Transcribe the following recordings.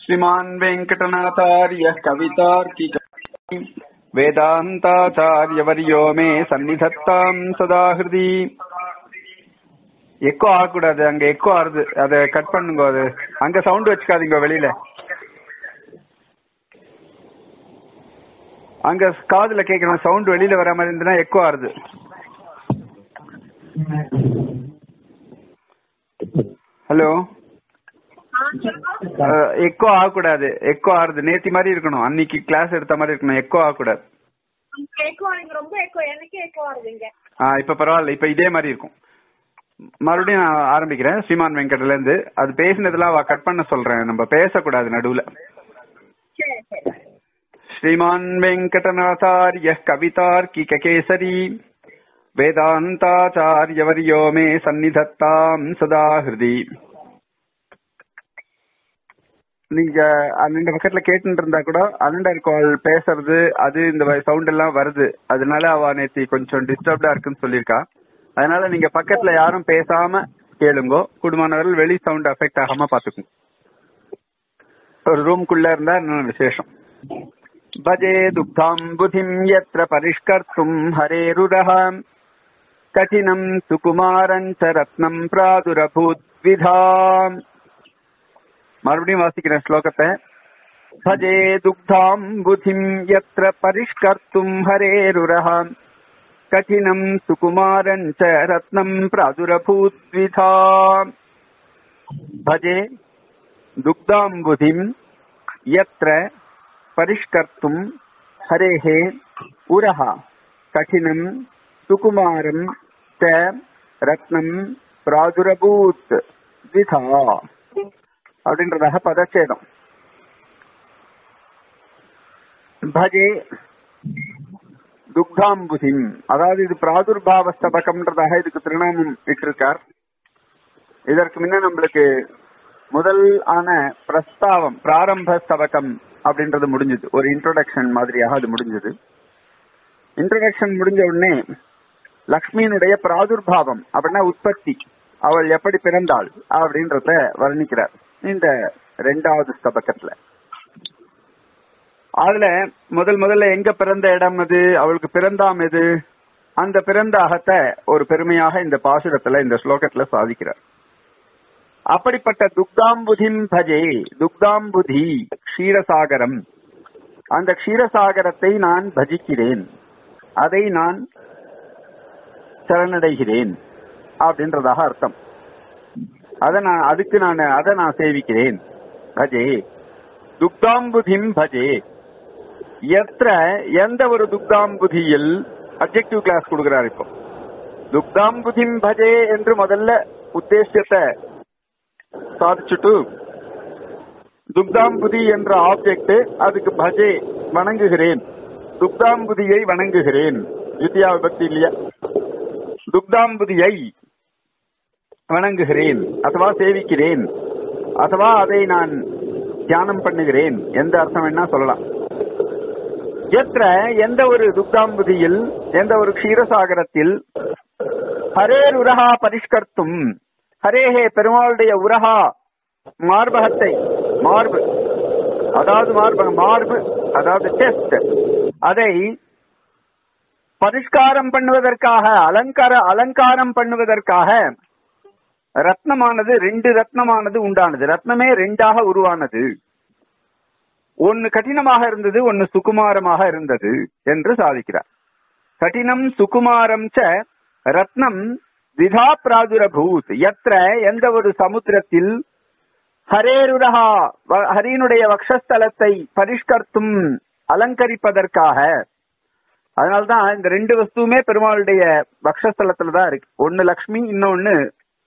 श्रीमान् वेङ्कटनाथार्यः कवितार्किक வேதாந்தாச்சாரியவரியோ மே சந்நிதத்தாம் சதா ஹிருதி எக்கோ ஆகக்கூடாது அங்க எக்கோ ஆறுது அதை கட் பண்ணுங்க அது அங்க சவுண்ட் வச்சுக்காதீங்க வெளியில அங்க காதுல கேட்கணும் சவுண்ட் வெளியில வர மாதிரி இருந்ததுன்னா எக்கோ ஆறுது ஹலோ எக்கோ ஆகக்கூடாது எக்கோ ஆறுது நேத்தி மாதிரி இருக்கணும் அன்னைக்கு கிளாஸ் எடுத்த மாதிரி இருக்கணும் எக்கோ ஆகக்கூடாது எக்கோ எனக்கு ரொம்ப எக்கோ எனக்கே எக்கோ வருதுங்க ஆ இப்ப பரவாயில்ல இப்ப இதே மாதிரி இருக்கும் மறுபடியும் நான் ஆரம்பிக்கிறேன் ஸ்ரீமான் வெங்கட்ல இருந்து அது பேசினதெல்லாம் கட் பண்ண சொல்றேன் நம்ம பேசக்கூடாது நடுவுல சரி சரி श्रीमान् वेङ्कटनाथार्यः कवितार्किककेसरी वेदान्ताचार्यवर्यो मे सन्निधत्ताम् सदा हृदि நீங்க அண்ணன் பக்கத்துல கேட்டுட்டு இருந்தா கூட அண்ணன் கால் பேசுறது அது இந்த சவுண்ட் எல்லாம் வருது அதனால அவ நேத்தி கொஞ்சம் டிஸ்டர்ப்டா இருக்குன்னு சொல்லியிருக்கா அதனால நீங்க பக்கத்துல யாரும் பேசாம கேளுங்கோ குடும்பமானவர்கள் வெளி சவுண்ட் அஃபெக்ட் ஆகாம பாத்துக்கோங்க ஒரு ரூம்குள்ள இருந்தா இன்னும் விசேஷம் भजे दुग्धाम्बुधिम् यत्र परिष्कर्तुम् हरेरुरः कठिनम् सुकुमारम् च रत्नम् प्रादुरभूद्विधा மறுபடியும் வாசிக்கிறேன் ஸ்லோகத்தை भजे दुग्धाम्बुधिम् यत्र परिष्कर्तुम् हरेरुरः कठिनम् सुकुमारम् च रत्नम् प्रादुरभूद्विधा भजे दुग्धाम्बुधिम् यत्र परिष्कर्तुम् हरेः उरः कठिनम् सुकुमारम् च ரத்னம் பிராதுரபூத் விதா அப்படின்றதாக பதச்சேதம் பஜே துக்தாம்புதிம் அதாவது இது பிராதுர்பாவ ஸ்தபகம்ன்றதாக இதுக்கு திருநாமம் இட்டிருக்கார் இதற்கு முன்ன நம்மளுக்கு முதல் ஆன பிரஸ்தாவம் பிராரம்ப ஸ்தபகம் அப்படின்றது முடிஞ்சது ஒரு இன்ட்ரோடக்ஷன் மாதிரியாக அது முடிஞ்சது இன்ட்ரோடக்ஷன் முடிஞ்ச உடனே லக்ஷ்மியினுடைய பிராதுர்பாவம் அப்படின்னா உற்பத்தி அவள் எப்படி பிறந்தாள் அப்படின்றத வர்ணிக்கிறார் இந்த ரெண்டாவது ஸ்தபக்கத்துல அதுல முதல் முதல்ல எங்க பிறந்த இடம் அது அவளுக்கு பிறந்தாம் எது அந்த பிறந்த அகத்தை ஒரு பெருமையாக இந்த பாசுரத்துல இந்த ஸ்லோகத்துல சாதிக்கிறார் அப்படிப்பட்ட துக்தாம்புதிம் பஜே துக்தாம்புதி க்ஷீரசாகரம் அந்த க்ஷீரசாகரத்தை நான் பஜிக்கிறேன் அதை நான் சரணடைகிறேன் அப்படின்றதாக அர்த்தம் அத நான் அதுக்கு நான் அதை நான் சேவிக்கிறேன் பஜே துக்தாம்புதிம் பஜே எത്ര எந்த ஒரு துக்தாம்புதியில் அப்ஜெக்டிவ் கிளாஸ் கொடுக்கிறார் இப்போ துக்தாம்புதிம் பஜே என்று முதல்ல உத்தேசியத்தை சாதிச்சுட்டு துக்தாம்புதி என்ற ஆப்ஜெக்ட் அதுக்கு பஜே வணங்குகிறேன் துக்தாம்புதியை வணங்குகிறேன் வித்யா விபக்தி இல்லையா துக்தாம்புதியை வணங்குகிறேன் அதுவா சேவிக்கிறேன் அதுவா அதை நான் தியானம் பண்ணுகிறேன் எந்த அர்த்தம் வேணா சொல்லலாம் எത്ര எந்த ஒரு துக்தாம்புதியில் எந்த ஒரு க்ஷீரசாகரத்தில் ஹரேர் உரகா பரிஷ்கர்த்தும் ஹரேஹே பெருமாளுடைய உரகா மார்பகத்தை மார்பு அதாவது மார்பகம் மார்பு அதாவது டெஸ்ட் அதை பரிஷ்காரம் பண்ணுவதற்காக அலங்கார அலங்காரம் பண்ணுவதற்காக ரத்னமானது ரெண்டு ரத்னமானது உண்டானது ரத்னமே ரெண்டாக உருவானது ஒன்னு கடினமாக இருந்தது ஒன்னு சுகுமாரமாக இருந்தது என்று சாதிக்கிறார் கடினம் சுகுமாரம் ச ரத்னம் விதா பிராதுரபூத் எത്ര எந்த ஒரு சமுத்திரத்தில் ஹரேருரஹா ஹரியினுடைய வக்ஷஸ்தலத்தை பரிஷ்கர்த்தும் அலங்கரிப்பதற்காக அதனால்தான் இந்த ரெண்டு வஸ்துவுமே பெருமாளுடைய வக்ஷஸ்தலத்துல தான் இருக்கு ஒன்னு லக்ஷ்மி இன்னொன்னு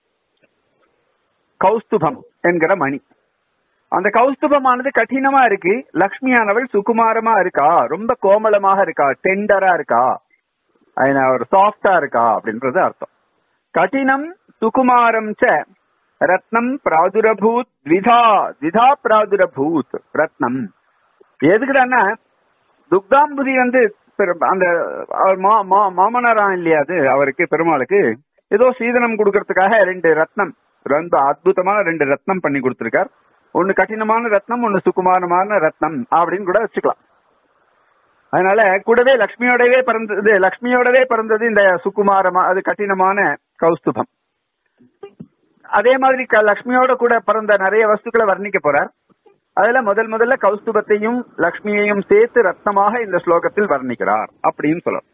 கௌஸ்துபம் என்கிற மணி அந்த கௌஸ்துபமானது கடினமா இருக்கு லக்ஷ்மியானவள் சுகுமாரமா இருக்கா ரொம்ப கோமளமாக இருக்கா டெண்டரா இருக்கா ஒரு சாஃப்டா இருக்கா அப்படின்றது அர்த்தம் கடினம் சுகுமாரம் ச ரத்னம் பிராதுரபூத் த்விதா த்விதா பிராதுரபூத் ரத்னம் எதுக்குடான்னா துக்தாம்புதி வந்து அந்த அவர் மா மா மாமனாராம் இல்லையா அது அவருக்கு பெருமாளுக்கு ஏதோ சீதனம் கொடுக்கறதுக்காக ரெண்டு ரத்னம் ரொம்ப அற்புதமான ரெண்டு ரத்னம் பண்ணி கொடுத்திருக்கார் ஒன்னு கடினமான ரத்னம் ஒன்னு சுகுமாரமான ரத்னம் அப்படின்னு கூட வச்சுக்கலாம் அதனால கூடவே லக்ஷ்மியோடவே பிறந்தது லக்ஷ்மியோடவே பிறந்தது இந்த சுகுமாரமா அது கடினமான கௌஸ்துபம் அதே மாதிரி க- லக்ஷ்மியோட கூட பிறந்த நிறைய வஸ்துக்களை வர்ணிக்க போறார் அதுல முதல் முதல்ல கௌஸ்துபத்தையும் லக்ஷ்மியையும் சேர்த்து ரத்னமாக இந்த ஸ்லோகத்தில் வர்ணிக்கிறார் அப்படின்னு சொல்லலாம்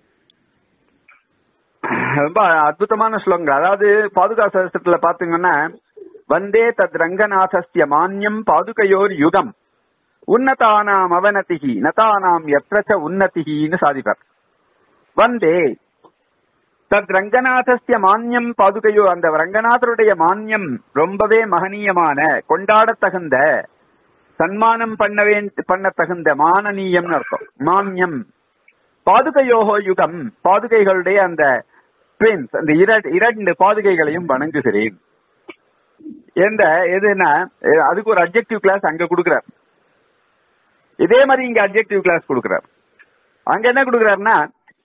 ரொம்ப அற்புதமான ஸ்லோகங்கள் அதாவது பாதுகா சகஸ்திரத்துல பாத்தீங்கன்னா வந்தே தத் ரங்கநாதஸ்ய மான்யம் பாதுகையோர் யுகம் உன்னதானாம் அவனதிகி நதானாம் எத்திரச்ச உன்னதிகின்னு சாதிப்பார் வந்தே தத் ரங்கநாதஸ்ய மான்யம் பாதுகையோ அந்த ரங்கநாதருடைய மான்யம் ரொம்பவே மகனீயமான கொண்டாடத்தகுந்த சன்மானம் பண்ண வேண்டி பண்ண தகுந்த மானனீயம்னு அர்த்தம் மான்யம் பாதுகையோகோ யுகம் பாதுகைகளுடைய அந்த ட்வின்ஸ் அந்த இர- இரண்டு பாதுகைகளையும் வணங்குகிறேன் எந்த எதுனா எ- அதுக்கு ஒரு அப்ஜெக்டிவ் கிளாஸ் அங்க கொடுக்கிறார் இதே மாதிரி இங்க அப்ஜெக்டிவ் கிளாஸ் கொடுக்கிறார் அங்க என்ன கொடுக்கிறாருன்னா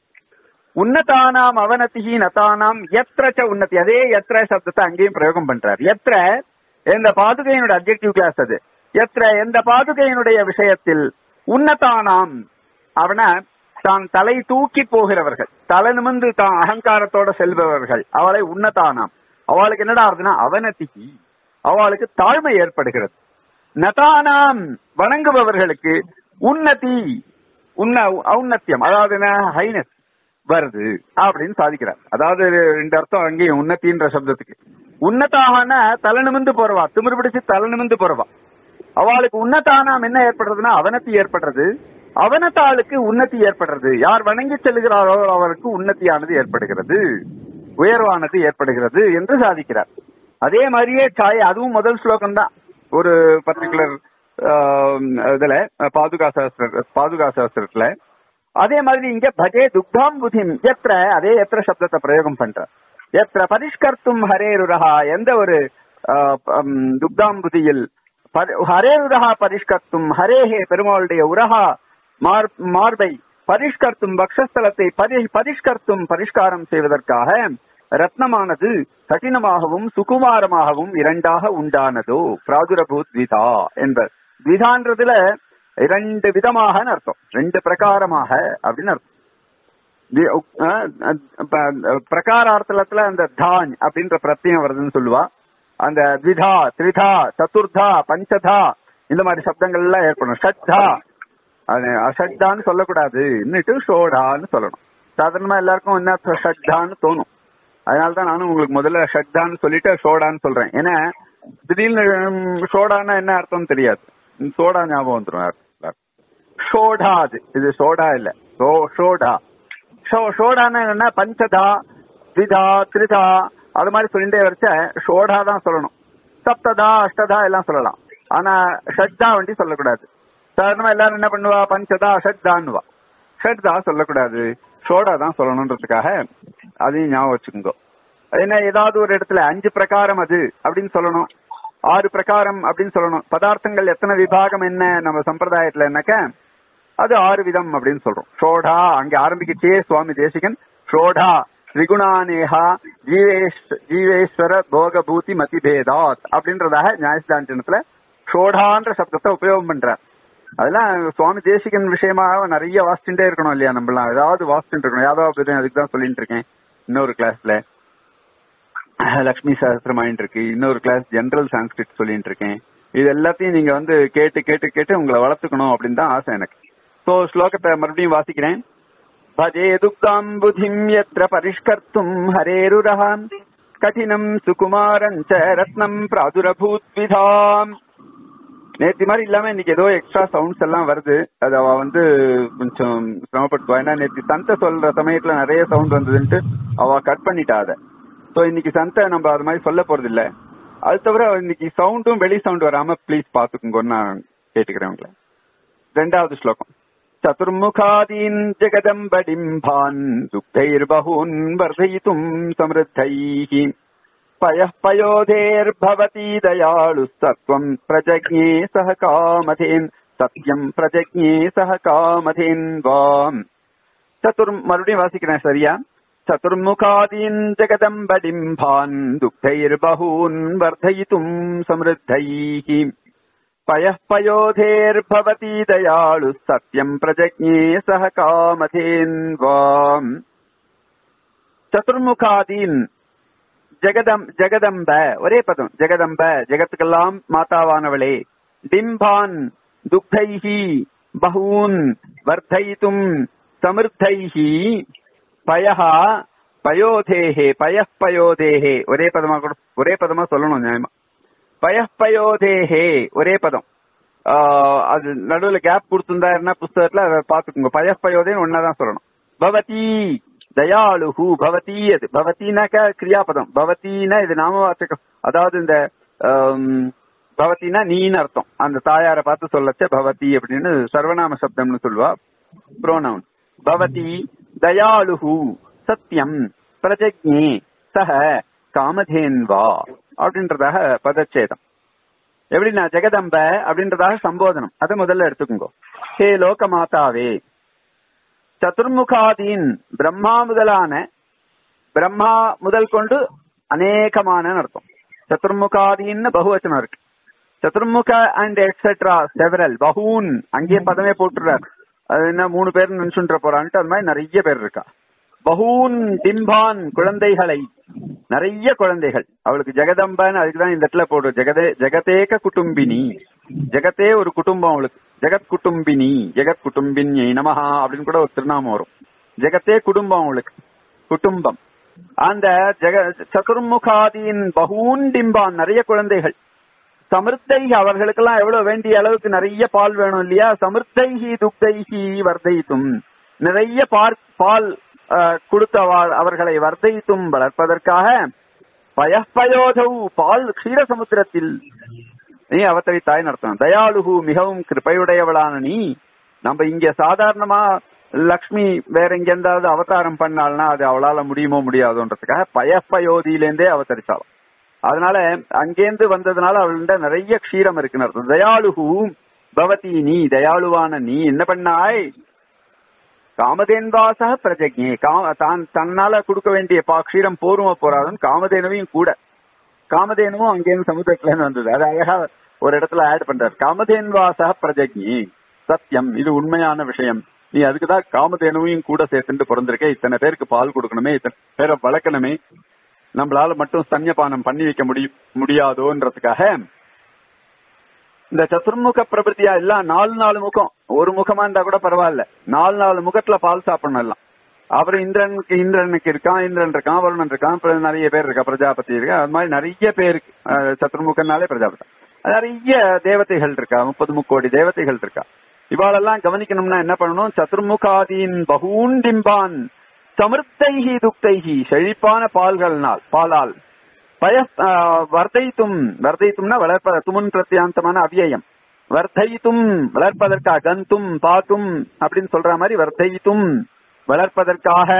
உன்னதானாம் அவனதிகி நதானாம் எத்திரச்ச உன்னதி அதே எத்திர சப்தத்தை அங்கேயும் பிரயோகம் பண்றார் எத்திர இந்த பாதுகையினுடைய அப்ஜெக்டிவ் கிளாஸ் அது எத்திர எந்த பாதுகையினுடைய விஷயத்தில் உன்னதானாம் அவன தான் தலை தூக்கி போகிறவர்கள் தலை நிமிர்ந்து தான் அகங்காரத்தோட செல்பவர்கள் அவளை உன்னதானாம் அவளுக்கு என்னடா ஆகுதுன்னா அவனதிகி அவளுக்கு தாழ்மை ஏற்படுகிறது நதானாம் வணங்குபவர்களுக்கு உன்னதி உன்ன ஔன்னத்தியம் அதாவது என்ன ஹைனஸ் வருது அப்படின்னு சாதிக்கிறார் அதாவது ரெண்டு அர்த்தம் அங்கேயும் உன்னத்தின்ற சப்தத்துக்கு உன்னதாகன தலை நிமிந்து போறவா திமிரு பிடிச்சு தலை நிமிந்து போறவா அவளுக்கு உன்னதானாம் என்ன ஏற்படுறதுன்னா அவனத்தி ஏற்படுறது அவனத்தாளுக்கு உன்னதி ஏற்படுறது யார் வணங்கி செல்கிறாரோ அவருக்கு உன்னதியானது ஏற்படுகிறது உயர்வானது ஏற்படுகிறது என்று சாதிக்கிறார் அதே மாதிரியே சாய் அதுவும் முதல் ஸ்லோகம் தான் ஒரு பர்டிகுலர் இதுல பாதுகா சாஸ்திர பாதுகா சாஸ்திரத்துல அதே மாதிரி இங்க பஜே துக்தாம்புதிம் எத்திர அதே எத்திர சப்தத்தை பிரயோகம் பண்ற எத்திர பரிஷ்கர்த்தும் ஹரேருரஹா எந்த ஒரு ஆஹ், ஹம், துக்தாம்புதியில் பரி- ஹரேருரஹா பரிஷ்கர்த்தும் ஹரேஹே பெருமாளுடைய உரஹா மார் மார்பை பரிஷ்கர்த்தும் பக்ஷஸ்தலத்தை பரி- பரிஷ்கர்த்தும் பரிஷ்காரம் செய்வதற்காக ரத்னமானது கடினமாகவும் சுகுமாரமாகவும் இரண்டாக உண்டானதோ பிராதுரபூத் விதா என்பர் விதான்றதுல இரண்டு விதமாக அர்த்தம் ரெண்டு பிரகாரமாக அப்படின்னு அர்த்தம் வி- அஹ் அஹ் ப- பிரகாரார்த்தத்துல அந்த தான் அப்படின்ற பிரத்தியம் வருதுன்னு சொல்லுவா அந்த த்விதா த்ரிதா சதுர்தா பஞ்சதா இந்த மாதிரி சப்தங்கள் எல்லாம் ஏற்படும் ஷட்தா அது அஷட்டான்னு சொல்லக்கூடாது இன்னிட்டு ஷோடான்னு சொல்லணும் சாதாரணமா எல்லாருக்கும் என்ன ஷட்தான்னு தோணும் அதனால தான் நானும் உங்களுக்கு முதல்ல ஷட்தான்னு சொல்லிட்டு ஷோடான்னு சொல்றேன் ஏன்னா திடீர்னு ம், ஷோடான்னா என்ன அர்த்தம் தெரியாது ம், சோடா ஞாபகம் வந்துடும் எல்லாருக்கும். ஷோடா அது இது சோடா இல்ல ஷோ ஷோடா ஷோ ஷோடான்னா என்ன பஞ்சதா திதா திரிதா அது மாதிரி சொல்லிட்டே வரைச்ச ஷோடா தான் சொல்லணும் சப்ததா அஷ்டதா எல்லாம் சொல்லலாம் ஆனா ஷட்தா வண்டி சொல்லக்கூடாது சாதாரணமா எல்லாரும் என்ன பண்ணுவா பஞ்சதா ஷட்தான்னுவா ஷட்தா சொல்லக்கூடாது ஷோடா தான் சொல்லணுன்றதுக்காக அதையும் ஞாபகம் வச்சுக்கோங்க என்ன ஏதாவது ஒரு இடத்துல அஞ்சு பிரகாரம் அது அப்படின்னு சொல்லணும் ஆறு பிரகாரம் அப்படின்னு சொல்லணும் பதார்த்தங்கள் எத்தனை விபாகம் என்ன நம்ம சம்பிரதாயத்துல என்னக்க அது ஆறு விதம் அப்படின்னு சொல்றோம் ஷோடா அங்க ஆரம்பிக்கிச்சே சுவாமி தேசிகன் ஷோடா திரிகுணானேகா ஜீவேஷ் ஜீவேஸ்வர போகபூதி மதிபேதாத் அப்படின்றதாக நியாயஸ்தானத்துல ஷோடான்ற சப்தத்தை உபயோகம் பண்றார் அதெல்லாம் சுவாமி தேசிகன் விஷயமா நிறைய வாசிச்சுட்டே இருக்கணும் இல்லையா நம்மளாம் ஏதாவது வாசிச்சுட்டு இருக்கணும் யாதவ பத்தி அதுக்கு தான் சொல்லிட்டு இருக்கேன் இன்னொரு கிளாஸ்ல லக்ஷ்மி சாஸ்திரம் ஆயிட்டு இருக்கு இன்னொரு கிளாஸ் ஜெனரல் சான்ஸ்கிரிட் சொல்லிட்டு இருக்கேன் இது எல்லாத்தையும் நீங்க வந்து கேட்டு கேட்டு கேட்டு உங்களை வளர்த்துக்கணும் அப்படின்னு தான் ஆசை எனக்கு சோ ஸ்லோகத்தை மறுபடியும் வாசிக்கிறேன் भजे दुग्धाम् बुधिम् यत्र परिष्कर्तुम् हरेरुरहाम् कठिनम् सुकुमारम् च रत्नम् प्रादुरभूத்விதாம் நேத்தி மாதிரி இல்லாம இன்னைக்கு ஏதோ எக்ஸ்ட்ரா சவுண்ட்ஸ் எல்லாம் வருது அது அவ வந்து கொஞ்சம் சிரமப்படுத்துவா ஏன்னா நேத்தி சந்தை சொல்ற சமயத்துல நிறைய சவுண்ட் வந்ததுன்ட்டு அவ கட் பண்ணிட்டா அத சோ இன்னைக்கு சந்தை நம்ம அது மாதிரி சொல்ல போறது இல்ல அது தவிர இன்னைக்கு சவுண்டும் வெளி சவுண்ட் வராம ப்ளீஸ் பாத்துக்கோங்கன்னு நான் கேட்டுக்கிறேன் உங்களை ரெண்டாவது ஸ்லோகம் चतुर्मुखादीन् जगदम्बडिम्बान् दुग्धैर्बहून् वर्धयितुम् समृद्धैः पयः पयोधेर्भवती दयालुस्तत्त्वम् प्रजज्ञे सह कामधेन् सत्यम् प्रजज्ञे सह कामधेन् वाम् चतुर् மறுபடியும் வாசிக்கிறேன் சரியா चतुर्मुखादीन् जगदम्बडिम्बान् दुग्धैर्बहून् वर्धयितुम् समृद्धैः पयः पयोधेर्भवती दयालुः सत्यम् प्रजज्ञे सह कामधेन्वाम् சதுர்முகாதீன் ஜெகதம் ஜெகதம்ப ஒரே பதம் ஜெகதம்ப ஜெகத்துக்கெல்லாம் மாதாவானவளே டிம்பான் துக்தைஹி பகூன் வர்த்தயித்தும் சமிர்த்தைஹி பயஹா பயோதேஹே பயः பயோதேஹே ஒரே பதமா கூட ஒரே பதமா சொல்லணும் நியாயமா பயः பயோதேஹே ஒரே பதம் ஆஹ் அது நடுவுல கேப் கொடுத்திருந்தாருன்னா புஸ்தகத்துல அதை பாத்துக்கோங்க பயः பயோதேன்னு ஒன்னாதான் சொல்லணும் பவதி தயாளுஹு பவதி அது பவத்தினாக்க கிரியாபதம் பவத்தினா இது நாமவாச்சகம் அதாவது இந்த ஆம், பவத்தினா நீன்னு அர்த்தம் அந்த தாயாரை பார்த்து சொல்லச்ச பவதி அப்படின்னு சர்வநாம சப்தம்னு சொல்லுவா ப்ரோனவுன் பவதி தயாளுஹு சத்தியம் பிரஜக்ஞே சக காமதேன்வா அப்படின்றதாக பதச்சேதம் எப்படின்னா ஜெகதம்ப அப்படின்றதாக சம்போதனம் அதை முதல்ல எடுத்துக்கோங்க ஹே லோகமாதாவே சதுர்முகாதீன் பிரம்மா முதலான பிரம்மா முதல் கொண்டு அநேகமான அர்த்தம் சதுர்முகாதீன்னு பகுவச்சனம் இருக்கு சதுர்முக அண்ட் எக்ஸெட்ரா செவரல் பகூன் அங்கேயே பதமே போட்டுறாரு அது என்ன மூணு பேர் நினைச்சுன்ற போறான்ட்டு அது மாதிரி நிறைய பேர் இருக்கா பகூன் டிம்பான் குழந்தைகளை நிறைய குழந்தைகள் அவளுக்கு ஜெகதம்பன்னு அதுக்குதான் இந்த இடத்துல போடு ஜெகதே ஜெகதேக குடும்பினி ஜெகத்தே ஒரு குடும்பம் அவளுக்கு ஜெகத் குடும்பினி ஜெகத் குடும்பின்யை நமஹா அப்படின்னு கூட ஒரு திருநாமம் வரும் ஜெகத்தே குடும்பம் அவளுக்கு குடும்பம் அந்த ஜெக சதுர்முகாதியின் பகூன் டிம்பான் நிறைய குழந்தைகள் சமிர்த்தைகி அவர்களுக்கெல்லாம் எவ்வளவு வேண்டிய அளவுக்கு நிறைய பால் வேணும் இல்லையா சமிர்த்தைகி துக்தைகி வர்தைத்தும் நிறைய பால் பால் அஹ், கொடுத்த அவ- அவர்களை வர்தைத்தும் வளர்ப்பதற்காக பயப்பயோதௌ பால் க்ஷீரசமுத்திரத்தில் நீ அவதரித்தாய் அர்த்தம் தயாளுகு மிகவும் கிருபையுடையவளான நீ நம்ம இங்க சாதாரணமா லக்ஷ்மி வேற எங்க எந்தாவது அவதாரம் பண்ணாள்னா அது அவளால முடியுமோ முடியாதோன்றதுக்காக பயப்பயோதியிலேருந்தே அவதரிச்சாலும் அதனால அங்கேருந்து வந்ததுனால அவள்கிட்ட நிறைய க்ஷீரம் இருக்குன்னு அர்த்தம் தயாளுகு பவதி நீ தயாளுவான நீ என்ன பண்ணாய் காமதேன்வாசக பிரஜக்ஞே காம தான் தன்னால கொடுக்க வேண்டிய பா க்ஷீரம் போருமா போறாதுன்னு காமதேனுவையும் கூட காமதேனுவும் அங்கேருந்து சமுத்திரத்துல இருந்து வந்தது அது அழகா ஒரு இடத்துல ஆட் பண்றாரு காமதேன்வாசக பிரஜக்ஞி சத்தியம் இது உண்மையான விஷயம் நீ அதுக்குதான் காமதேனுவையும் கூட சேர்த்துட்டு பிறந்திருக்க இத்தனை பேருக்கு பால் கொடுக்கணுமே இத்தனை பேரை வளர்க்கணுமே நம்மளால மட்டும் ஸ்தன்யபானம் பண்ணி வைக்க முடியும் முடியாதோன்றதுக்காக இந்த சதுர்முக பிரபத்தியா எல்லாம் நாலு நாலு முகம் ஒரு முகமா இருந்தா கூட பரவாயில்ல நாலு நாலு முகத்துல பால் சாப்பிடணும் எல்லாம் அப்புறம் இந்திரனுக்கு இந்திரனுக்கு இருக்கான் இந்திரன் இருக்கான் வருணன் இருக்கான் அப்புறம் நிறைய பேர் இருக்கா பிரஜாபதி இருக்கா அது மாதிரி நிறைய பேருக்கு அஹ், சதுர்முகனாலே பிரஜாபதி நிறைய தேவதைகள் இருக்கா முப்பது முக்கோடி தேவதைகள் இருக்கா இவாளெல்லாம் கவனிக்கணும்னா என்ன பண்ணணும் சதுர்முகாதீன் பகூண்டிம்பான் சமிர்த்தைஹி துக்தைஹி செழிப்பான பால்கள்னால் பாலால் பய ஆஹ், வர்தைத்தும் வர்தைத்தும்னா வளர்ப்ப துமுன் பிரத்யாந்தமான அவ்யயம் வர்தைத்தும் வளர்ப்பதற்காக கந்தும் பாத்தும் அப்படின்னு சொல்ற மாதிரி வர்தைத்தும் வளர்ப்பதற்காக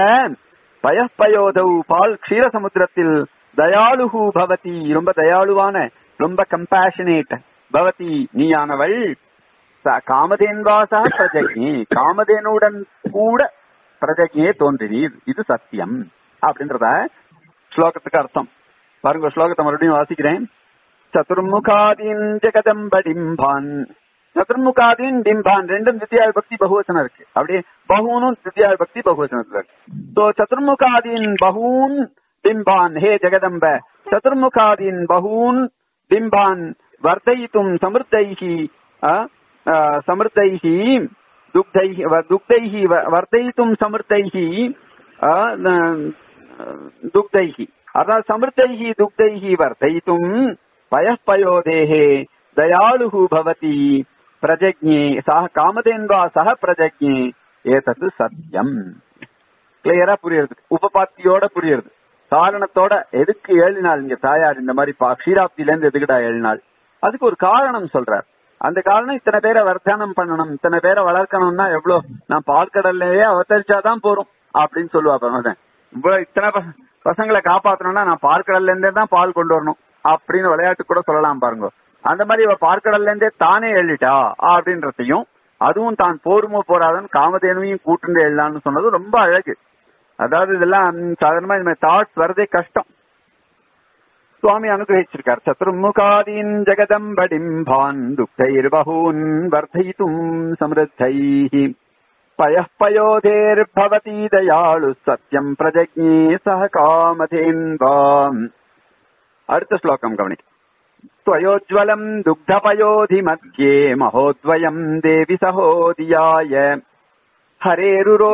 பயப்பயோதௌ பால் க்ஷீரசமுத்திரத்தில் தயாளுகு பவதி ரொம்ப தயாளுவான ரொம்ப கம்பேஷனேட் பவதி நீயானவள் ச- காமதேன்வாசா பிரஜக்ஞி காமதேனுடன் கூட பிரஜக்ஞே தோன்றினீர் இது சத்தியம் அப்படின்றத ஸ்லோகத்துக்கு அர்த்தம் பாருங்க ஸ்லோகத்தை மறுபடியும் வாசிக்கிறேன் சதுர்முகாதீன் ஜெகதம்படிம்பான் சதுர்முகாதீன் டிம்பான் ரெண்டும் தித்யா பக்தி பகுவச்சனம் இருக்கு அப்படியே பகூனும் தித்யா பக்தி பகுவச்சனத்துல இருக்கு சோ சதுர்முகாதீன் பகூன் டிம்பான் ஹே ஜெகதம்ப சதுர்முகாதீன் பகூன் டிம்பான் வர்தயித்தும் சமிருத்தைஹி அஹ், அஹ், சமிருத்தைஹி துக்தைஹி வ- துக்தைஹி வ- வர்தயித்தும் சமிருத்தைஹி அஹ், ந- துக்தைஹி அதாவது சமிருத்தைஹி துக்தைஹி வர்தயித்தும் பயப்பயோதேஹே தயாளுஹு பவதி பிரஜக்ஞே சக காமதேன்வா சக பிரஜக்ஞே ஏதது சத்தியம் கிளியரா புரியுறது உபபாத்தியோட புரியுறது காரணத்தோட எதுக்கு ஏழு நாள் இங்க தாயார் இந்த மாதிரி பா- க்ஷீராப்தியில இருந்து எதுக்குடா ஏழு நாள் அதுக்கு ஒரு காரணம் சொல்றார் அந்த காரணம் இத்தனை பேரை வர்த்தனம் பண்ணணும் இத்தனை பேரை வளர்க்கணும்னா எவ்வளவு நான் பால்கடல்லையே அவதரிச்சாதான் போறோம் அப்படின்னு சொல்லுவா பிரமதன் இவ்வளவு இத்தனை பச- பசங்களை காப்பாத்தணும்னா நான் பார்க்கடல்ல இருந்தே தான் பால் கொண்டு வரணும் அப்படின்னு விளையாட்டு கூட சொல்லலாம் பாருங்க அந்த மாதிரி இவ பார்க்கடல்ல இருந்தே தானே எழுதிட்டா அப்படின்றதையும் அதுவும் தான் போருமோ போறாதுன்னு காமதேனுவையும் கூட்டுண்டு எழலாம்னு சொன்னது ரொம்ப அழகு அதாவது இதெல்லாம் ம், சாதாரணமா இந்த தாட்ஸ் வரதே கஷ்டம் சுவாமி அனுகிரகிச்சிருக்கார் சத்ருமுகாதீன் ஜெகதம்படிம்பான் துக்கைர்பகூன் வர்த்தயித்தும் சமிருத்தைः पयः पयोधेर्भवती दयाळु सत्यम् प्रजज्ञे सह कामधेन्वाम् அடுத்த ஸ்லோகம் கவனிக்க त्वयोज्ज्वलम् दुग्धपयोधिमध्ये महोद्वयम् देवि सहोदियाय हरेरुरो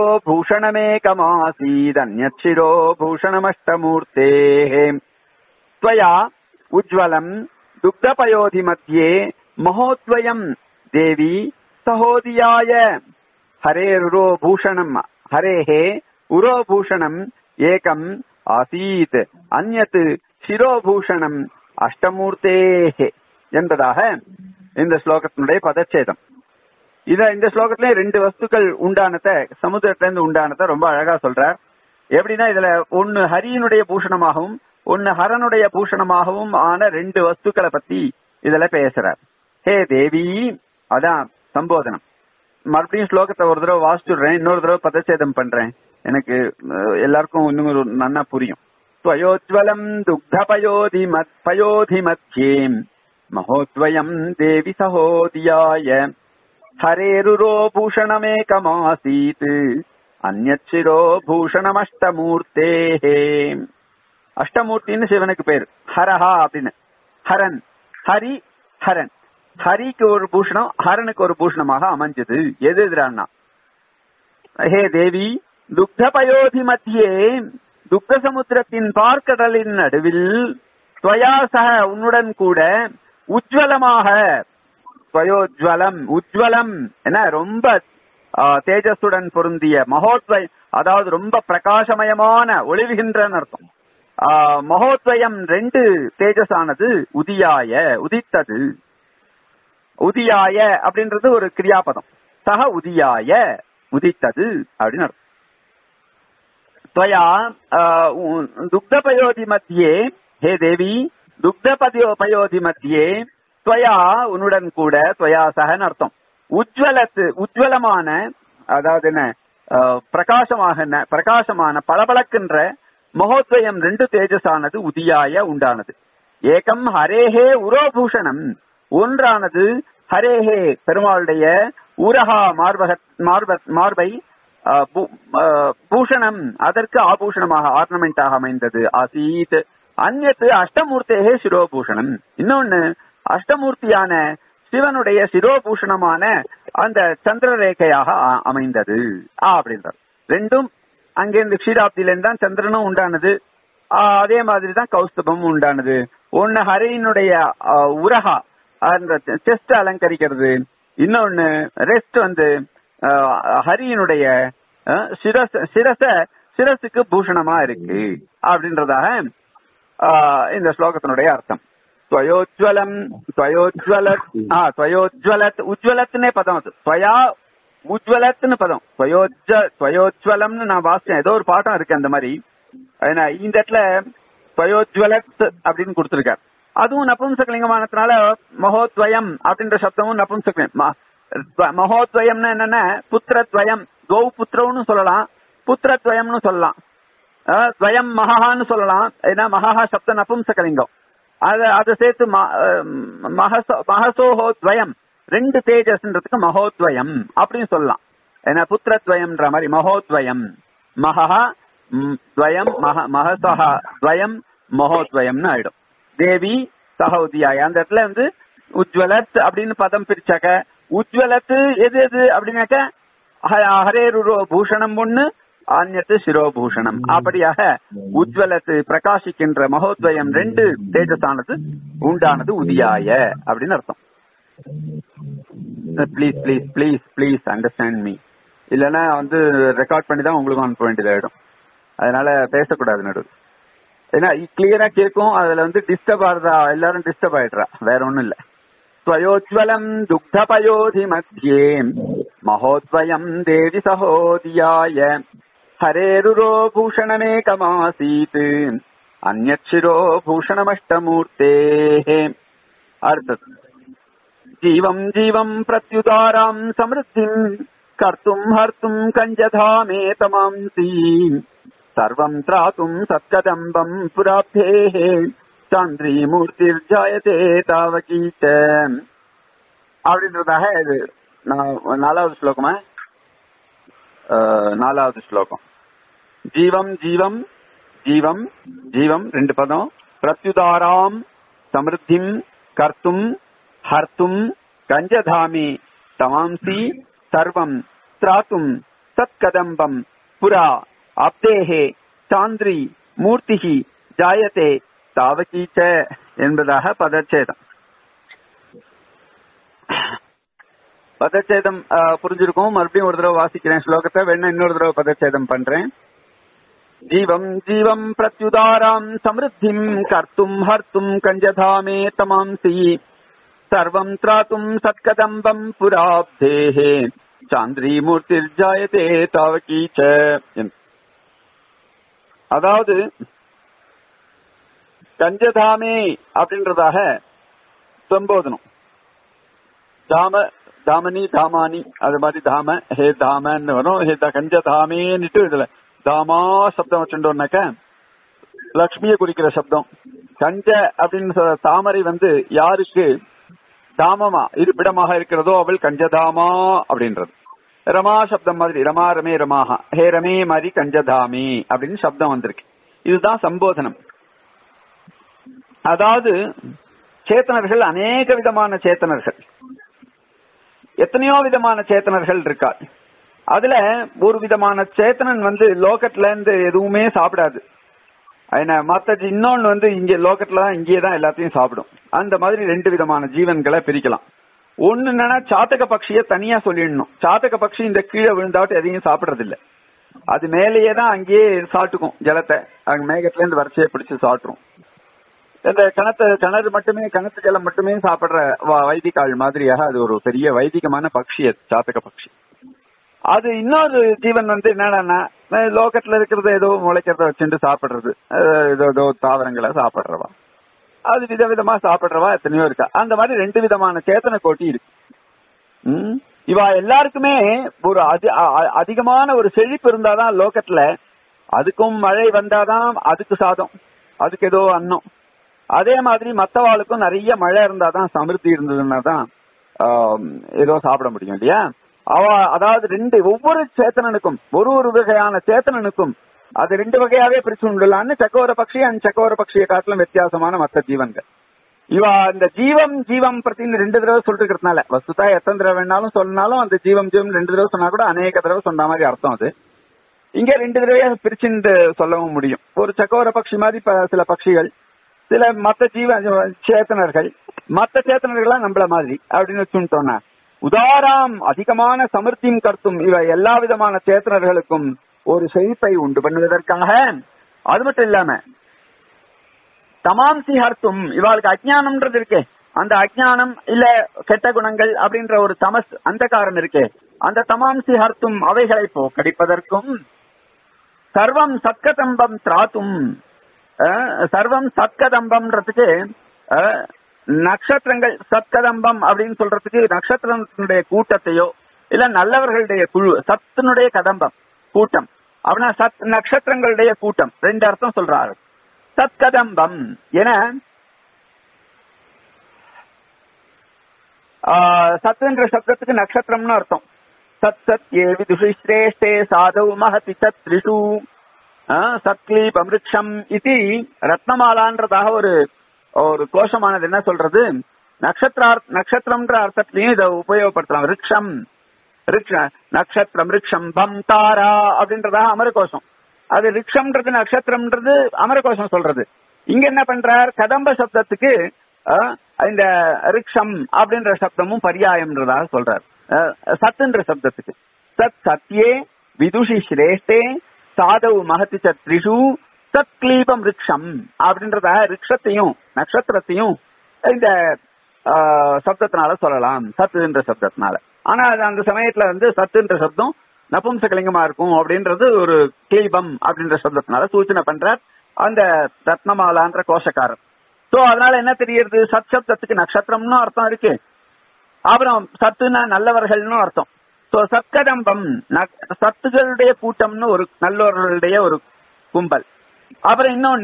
भूषणमेकमासीदन्यच्छिरो भूषणमष्टमूर्तेः त्वया उज्ज्वलम् दुग्धपयोधिमध्ये महोद्वयम् देवी सहोदियाय हरेरुरो भूषणम् हरेः उरोभूषणम् एकम् ஆசீத் அந்நத் சிரோபூஷணம் அஷ்டமூர்த்தேஹே என்பதாக இந்த ஸ்லோகத்தினுடைய பதச்சேதம் இத இந்த ஸ்லோகத்திலே ரெண்டு வஸ்துக்கள் உண்டானத சமுத்திரத்திலிருந்து உண்டானத ரொம்ப அழகா சொல்றார் எப்படின்னா இதுல ஒன்னு ஹரியினுடைய பூஷணமாகவும் ஒன்னு ஹரனுடைய பூஷணமாகவும் ஆன ரெண்டு வஸ்துக்களை பத்தி இதுல பேசுறார் ஹே தேவி அதான் சம்போதனம் மறுபடியும் ஸ்லோகத்தை ஒரு தடவை வாசிச்சுடுறேன் இன்னொரு தடவை பதச்சேதம் பண்றேன் எனக்கு அஹ், எல்லாருக்கும் இன்னும் ஒரு நன்னா புரியும் त्वयोज्वलम् दुग्धपयोधि पयोधि मध्येम् महोद्वयम् देवि सहोदियाय हरेरुरो भूषणमेकमासीत् अन्यच्छिरो பூஷணமஷ்டமூர்த்தேஹே அஷ்டமூர்த்தின்னு சிவனுக்கு பேர் ஹரஹா அப்படின்னு ஹரன் ஹரி ஹரன் ஹரிக்கு ஒரு பூஷணம் ஹரனுக்கு ஒரு பூஷணமாக அமைஞ்சது எது எதிரானா ஹே தேவி துக்தபயோதி மத்தியே துக்க சமுத்திரத்தின் பார்க்கடலின் நடுவில் துவயா சக உன்னுடன் கூட உஜ்வலமாக துவயோஜ்வலம் உஜ்வலம் என ரொம்ப ஆ, தேஜஸுடன் பொருந்திய மகோத்வய அதாவது ரொம்ப பிரகாசமயமான ஒளிவுகின்றன்னு அர்த்தம் ஆ, மகோத்வயம் ரெண்டு தேஜஸானது உதியாய உதித்தது உதியாய அப்படின்றது ஒரு கிரியாபதம் சக உதியாய உதித்தது அப்படின்னு அர்த்தம் त्वया दुग्धपयोधि मध्ये हे देवी दुग्धपयोधि मध्ये त्वया உன்னுடன் கூட त्वया சகன்னு அர்த்தம் உஜ்வலத்து உஜ்வலமான அதாவது என்ன அஹ், பிரகாசமாக பிரகாசமான பளபளக்கின்ற மகோத்வயம் ரெண்டு தேஜஸானது உதியாய உண்டானது ஏகம் ஹரேஹே உரோபூஷணம் ஒன்றானது ஹரேஹே பெருமாளுடைய ஊரகா மார்பக மார்ப மார்பை அஹ், பூ- அஹ், பூஷணம் அதற்கு ஆபூஷணமாக ஆர்னமெண்டாக அமைந்தது ஆசீத் அந்நத்து அஷ்டமூர்த்தேகே சிரோபூஷணம் இன்னொன்னு அஷ்டமூர்த்தியான சிவனுடைய சிரோபூஷணமான அந்த சந்திரரேகையாக அ- அமைந்தது ஆ அப்படின்றார் ரெண்டும் அங்கிருந்து க்ஷீராப்தியிலிருந்து தான் சந்திரனும் உண்டானது ஆ, அதே மாதிரி தான் கௌஸ்தபமும் உண்டானது ஒன்னு ஹரியினுடைய ஆ, உரகா அந்த செஸ்ட் அலங்கரிக்கிறது இன்னொன்னு ரெஸ்ட் வந்து ஆ, ஹரியினுடைய ஆ, சிரஸ் சிரச சிரசுக்கு பூஷணமா இருக்கு அப்படின்றதாக ஆ, இந்த ஸ்லோகத்தினுடைய அர்த்தம் துவயோஜ்வலம் துவயோஜ்வலத் ஆ துவயோஜ்வலத் உஜ்வலத்னே பதம் அது துவயா உஜ்வலத்னு பதம் துவயோஜ்ஜ துவயோஜ்வலம்னு நான் வாசிச்சேன் ஏதோ ஒரு பாட்டம் இருக்கு அந்த மாதிரி ஏன்னா இந்த இடத்துல துவயோஜ்வலத் அப்படின்னு கொடுத்திருக்கார் அதுவும் நபும்சகலிங்கமானதுனால மகோத்வயம் அப்படின்ற சப்தமும் நபும்சகலிங்கம் ம- துவ- மகோத்வயம்னா என்னன்னா புத்திரத்வயம் கௌ புத்திரம்னு சொல்லலாம் புத்திரத்வயம்னு சொல்லலாம் அஹ், துவயம் மகான்னு சொல்லலாம் ஏன்னா மகா சப்த நபும்சகலிங்கம் அத அதை சேர்த்து ம- அஹ், மகசோ மகசோஹோ துவயம் ரெண்டு தேஜஸ்ன்றதுக்கு மகோத்வயம் அப்படின்னு சொல்லலாம் ஏன்னா புத்திரத்வயம்ன்ற மாதிரி மகோத்வயம் மகா ம், துவயம் மக மகசஹா துவயம் மகோத்வயம்னு ஆயிடும் தேவி சகோதியாய் அந்த இடத்துல வந்து உஜ்வலத் அப்படின்னு பதம் பிரிச்சாக்க உஜ்வலத்து எது எது அப்படின்னாக்க ஹ- ஹரேருரோ பூஷணம் ஒண்ணு அந்நத்து சிரோபூஷணம் அப்படியாக உஜ்வலத்து பிரகாசிக்கின்ற மகோத்வயம் ரெண்டு தேஜஸானது உண்டானது உதியாய அப்படின்னு அர்த்தம் please please please please understand me இல்லைன்னா வந்து ரெக்கார்ட் பண்ணி தான் உங்களுக்கும் அனுப்ப வேண்டியதாயிடும் அதனால பேசக்கூடாது நடு ஏன்னா கிளியரா கேட்கும் அதுல வந்து டிஸ்டர்ப் ஆகுறதா எல்லாரும் டிஸ்டர்ப் ஆயிடுறா வேற ஒண்ணும் இல்ல त्वयोज्वलम् दुग्धपयोधि मध्ये महोद्वयम् देवि सहोदियाय हरेरुरो भूषणमेकमासीत् अन्यच्छिरो भूषणमष्टमूर्तेः अर्थत् जीवम् जीवम् प्रत्युदाराम् समृद्धिम् कर्तुम् हर्तुम् कञ्जधामेतमांसीम् सर्वम् त्रातुम् सत्कदम्बम् पुराब्धेः சாந்திரி மூர்த்திர் ஜாயதே தாவகீச்ச அப்படின்றதாக இது நா- நாலாவது ஸ்லோகமா அஹ், நாலாவது ஸ்லோகம் ஜீவம் ஜீவம் ஜீவம் ஜீவம் ரெண்டு பதம் பிரத்யுதாராம் சமிருத்திம் கர்த்தும் ஹர்த்தும் கஞ்சதாமி தமாம்சி சர்வம் திராத்தும் சத்கதம்பம் புரா அப்தேஹே சாந்திரி மூர்த்திகி ஜாயதே தாவகீச்ச என்பதாக பதச்சேதம் பதச்சேதம் அஹ், புரிஞ்சிருக்கும் மறுபடியும் ஒரு தடவை வாசிக்கிறேன் ஸ்லோகத்தை வேணா இன்னொரு தடவை பதச்சேதம் பண்றேன் ஜீவம் ஜீவம் பிரத்யுதாராம் சமிருத்திம் கர்த்தும் ஹர்த்தும் கஞ்சதாமே தமாம்சி சர்வம் திராத்தும் சத்கதம்பம் புராப்தேஹே சாந்திரி மூர்த்திர் ஜாயதே தாவகீச்ச என்று. அதாவது கஞ்சதாமே அப்படின்றதாக சம்போதனம் தாம தாமனி தாமானி அது மாதிரி தாம ஹே தாமன்னு வரும் ஹே த கஞ்ச தாமேன்னுட்டு இதுல தாமா சப்தம் வச்சுட்டோம்னாக்க லக்ஷ்மியை குறிக்கிற சப்தம் கஞ்ச அப்படின்னு சொல்ற தாமரை வந்து யாருக்கு தாமமா இருப்பிடமாக இருக்கிறதோ அவள் கஞ்சதாமா அப்படின்றது ரமா சப்தம் மாதிரி ரமா ரமே ரமாஹா ஹே ரமே மாதிரி கஞ்சதாமி அப்படின்னு சப்தம் வந்திருக்கு இதுதான் சம்போதனம் அதாவது சேத்தனர்கள் அநேக விதமான சேத்தனர்கள் எத்தனையோ விதமான சேத்தனர்கள் இருக்கா அதுல ஒரு விதமான சேத்தனன் வந்து லோகத்துல இருந்து எதுவுமே சாப்பிடாது என்ன மத்த ஜி- இன்னொன்னு வந்து இங்க லோகத்துல தான் இங்கேயே தான் எல்லாத்தையும் சாப்பிடும் அந்த மாதிரி ரெண்டு விதமான ஜீவன்களை பிரிக்கலாம் ஒண்ணு என்னன்னா சாத்தக பட்சிய தனியா சொல்லிடணும் சாத்தக பட்சி இந்த கீழே விழுந்தாட்டு எதையும் சாப்பிடுறது இல்ல அது மேலேயே தான் அங்கேயே சாப்பிட்டுக்கும் ஜலத்தை அங்க மேகத்துல இருந்து வரிசையை பிடிச்சு சாப்பிட்டுரும் இந்த கிணத்து கிணறு மட்டுமே கிணத்து ஜலம் மட்டுமே சாப்பிடுற வ- வைதிகாள் மாதிரியாக அது ஒரு பெரிய வைதிகமான பட்சி அது சாத்தக பட்சி அது இன்னொரு ஜீவன் வந்து என்னடான்னா அஹ் லோகத்துல இருக்கிறத ஏதோ முளைக்கிறத வச்சுட்டு சாப்பிடுறது அஹ் ஏதோ ஏதோ தாவரங்களை சாப்பிடுறவா அது விதவிதமா சாப்பிடுறவா எத்தனையோ இருக்கா அந்த மாதிரி ரெண்டு விதமான சேத்தன கோட்டி இருக்கு ம்? இவா எல்லாருக்குமே ஒரு அதி அ- அ- அதிகமான ஒரு செழிப்பு இருந்தாதான் லோகத்துல அதுக்கும் மழை வந்தாதான் அதுக்கு சாதம் அதுக்கு ஏதோ அன்னம் அதே மாதிரி மத்தவாளுக்கும் நிறைய மழை இருந்தாதான் சமிருத்தி இருந்ததுன்னா தான் ஆம், ஏதோ சாப்பிட முடியும் இல்லையா அவ அதாவது ரெண்டு ஒவ்வொரு சேத்தனனுக்கும் ஒரு ஒரு வகையான சேத்தனனுக்கும் அது ரெண்டு வகையாவே பிரிச்சு உண்டுலான்னு சக்கோர பட்சி அண்ட் சக்கோர பட்சியை காட்டிலும் வித்தியாசமான மத்த ஜீவன்கள் இவ இந்த ஜீவம் ஜீவம் பத்தின்னு ரெண்டு தடவை சொல்லிட்டு இருக்கிறதுனால வஸ்துதா எத்தனை தடவை வேணாலும் சொன்னாலும் அந்த ஜீவம் ஜீவம் ரெண்டு தடவை சொன்னா கூட அநேக தடவை சொன்ன மாதிரி அர்த்தம் அது இங்க ரெண்டு தடவையா பிரிச்சுட்டு சொல்லவும் முடியும் ஒரு சக்கோர பட்சி மாதிரி ப- சில பட்சிகள் சில மத்த ஜீவ சேத்தனர்கள் மத்த சேத்தனர்கள்லாம் நம்மள மாதிரி அப்படின்னு வச்சுட்டோம்னா உதாராம் அதிகமான சமிருத்தியும் கருத்தும் இவ எல்லா விதமான சேத்தனர்களுக்கும் ஒரு செழிப்பை உண்டு பண்ணுவதற்காக அது மட்டும் இல்லாம தமாம்சி ஹர்த்தும் இவாளுக்கு அஜ்ஞானம்ன்றது இருக்கே அந்த அஜ்ஞானம் இல்ல கெட்ட குணங்கள் அப்படின்ற ஒரு தமஸ் அந்த காரணம் இருக்கே அந்த தமாம்சி ஹர்த்தும் அவைகளை போக்கடிப்பதற்கும் சர்வம் சத்கதம்பம் திராத்தும் அஹ், சர்வம் சத்கதம்பம்ன்றதுக்கு அஹ், நட்சத்திரங்கள் சத்கதம்பம் அப்படின்னு சொல்றதுக்கு நட்சத்திரத்தினுடைய கூட்டத்தையோ இல்ல நல்லவர்களுடைய குழு சத்தினுடைய கதம்பம் கூட்டம் அப்படின்னா சத் நட்சத்திரங்களுடைய கூட்டம் ரெண்டு அர்த்தம் சொல்றாரு சத்கதம்பம் என ஆஹ், சத்துன்ற சப்தத்துக்கு நட்சத்திரம்னு அர்த்தம் சத் சத் ஏ விதுஷி சிரேஷ்டே சாதவ் மகதி சத் த்ரிஷு சத்லீப் அமிருக்ஷம் இது ரத்னமாலான்றதாக ஒரு ஒரு கோஷமானது என்ன சொல்றது நட்சத்திர நட்சத்திரம்ன்ற அர்த்தத்திலையும் இதை உபயோகப்படுத்தலாம் ரிக்ஷம் ரிக்ஷ நட்சத்திரம் ரிக்ஷம் பம் தாரா அப்படின்றதாக அமரகோஷம் அது ரிக்ஷம்ன்றது நட்சத்திரம்ன்றது அமரகோஷம் சொல்றது இங்க என்ன பண்றார் கதம்ப சப்தத்துக்கு அஹ், இந்த ரிக்ஷம் அப்படின்ற சப்தமும் பரியாயம்ன்றதாக சொல்றார் அஹ், சத்துன்ற சப்தத்துக்கு சத் சத்யே விதுஷி சிரேஷ்டே சாதவு மகதி ச த்ரிஷு சத் கிளீபம் ரிக்ஷம் அப்படின்றத ரிக்ஷத்தையும் நட்சத்திரத்தையும் இந்த ஆஹ், சப்தத்தினால சொல்லலாம் சத்துன்ற சப்தத்தினால ஆனா அது அந்த சமயத்துல வந்து சத்துன்ற சப்தம் நபும்சகலிங்கமா இருக்கும் அப்படின்றது ஒரு கிளீபம் அப்படின்ற சப்தத்தினால சூச்சனை பண்றார் அந்த ரத்னமாலான்ற கோஷக்காரர் சோ அதனால என்ன தெரியுது சத் சப்தத்துக்கு நட்சத்திரம்னு அர்த்தம் இருக்கு அப்புறம் சத்துனா நல்லவர்கள்னு அர்த்தம் சோ சத்கதம்பம் ந- சத்துகளுடைய கூட்டம்னு ஒரு நல்லவர்களுடைய ஒரு கும்பல் அப்புறம் இன்னொன்னு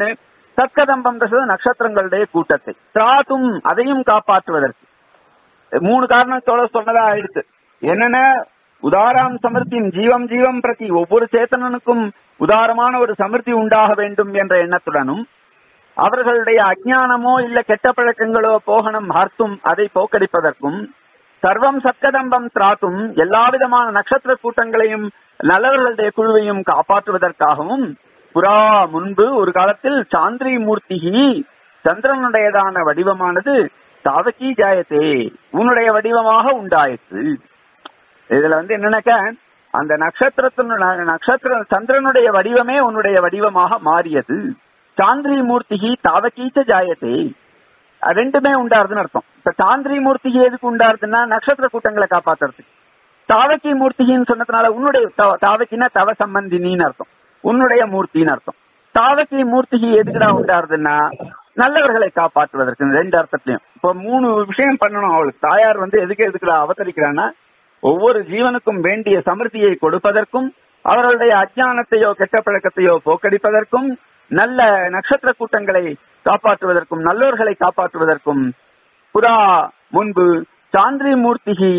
சத்கதம்பம் நட்சத்திரங்களுடைய கூட்டத்தை திராத்தும் அதையும் காப்பாற்றுவதற்கு மூணு காரணத்தோட சொன்னதா ஆயிடுச்சு என்னென்ன உதாராம் சமிருத்தியும் ஜீவம் ஜீவம் பிரதி ஒவ்வொரு சேத்தனனுக்கும் உதாரமான ஒரு சமிருத்தி உண்டாக வேண்டும் என்ற எண்ணத்துடனும் அவர்களுடைய அஜ்ஞானமோ இல்ல கெட்ட பழக்கங்களோ போகணும் ஹர்த்தும் அதை போக்கடிப்பதற்கும் சர்வம் சத்கதம்பம் திராத்தும் எல்லா விதமான நட்சத்திர கூட்டங்களையும் நல்லவர்களுடைய குழுவையும் காப்பாற்றுவதற்காகவும் புறா முன்பு ஒரு காலத்தில் சாந்திரி மூர்த்திகி சந்திரனுடையதான வடிவமானது தாவகி ஜாயத்தே உன்னுடைய வடிவமாக உண்டாயிற்று இதுல வந்து என்னன்னாக்க அந்த நட்சத்திரத்தின் நட்சத்திர சந்திரனுடைய வடிவமே உன்னுடைய வடிவமாக மாறியது சாந்திரி மூர்த்திகி தாவகீச்ச ஜாயத்தே அது ரெண்டுமே உண்டாருதுன்னு அர்த்தம் இப்ப சாந்திரி மூர்த்திகி எதுக்கு உண்டாருதுன்னா நட்சத்திர கூட்டங்களை காப்பாத்துறதுக்கு தாவகி மூர்த்திகின்னு சொன்னதுனால உன்னுடைய தவ- தாவகின்னா தவ சம்பந்தினின்னு அர்த்தம் உன்னுடைய மூர்த்தின்னு அர்த்தம் தாவகி மூர்த்திகி எதுக்குடா உண்டாருதுன்னா நல்லவர்களை காப்பாற்றுவதற்கு இந்த ரெண்டு அர்த்தத்திலையும் இப்ப மூணு விஷயம் பண்ணணும் அவளுக்கு தாயார் வந்து எதுக்கு எதுக்குடா அவதரிக்கிறான்னா ஒவ்வொரு ஜீவனுக்கும் வேண்டிய சமிருத்தியை கொடுப்பதற்கும் அவர்களுடைய அஜ்ஞானத்தையோ கெட்ட பழக்கத்தையோ போக்கடிப்பதற்கும் நல்ல நட்சத்திர கூட்டங்களை காப்பாற்றுவதற்கும் நல்லோர்களை காப்பாற்றுவதற்கும் புறா முன்பு சாந்திரி மூர்த்திகி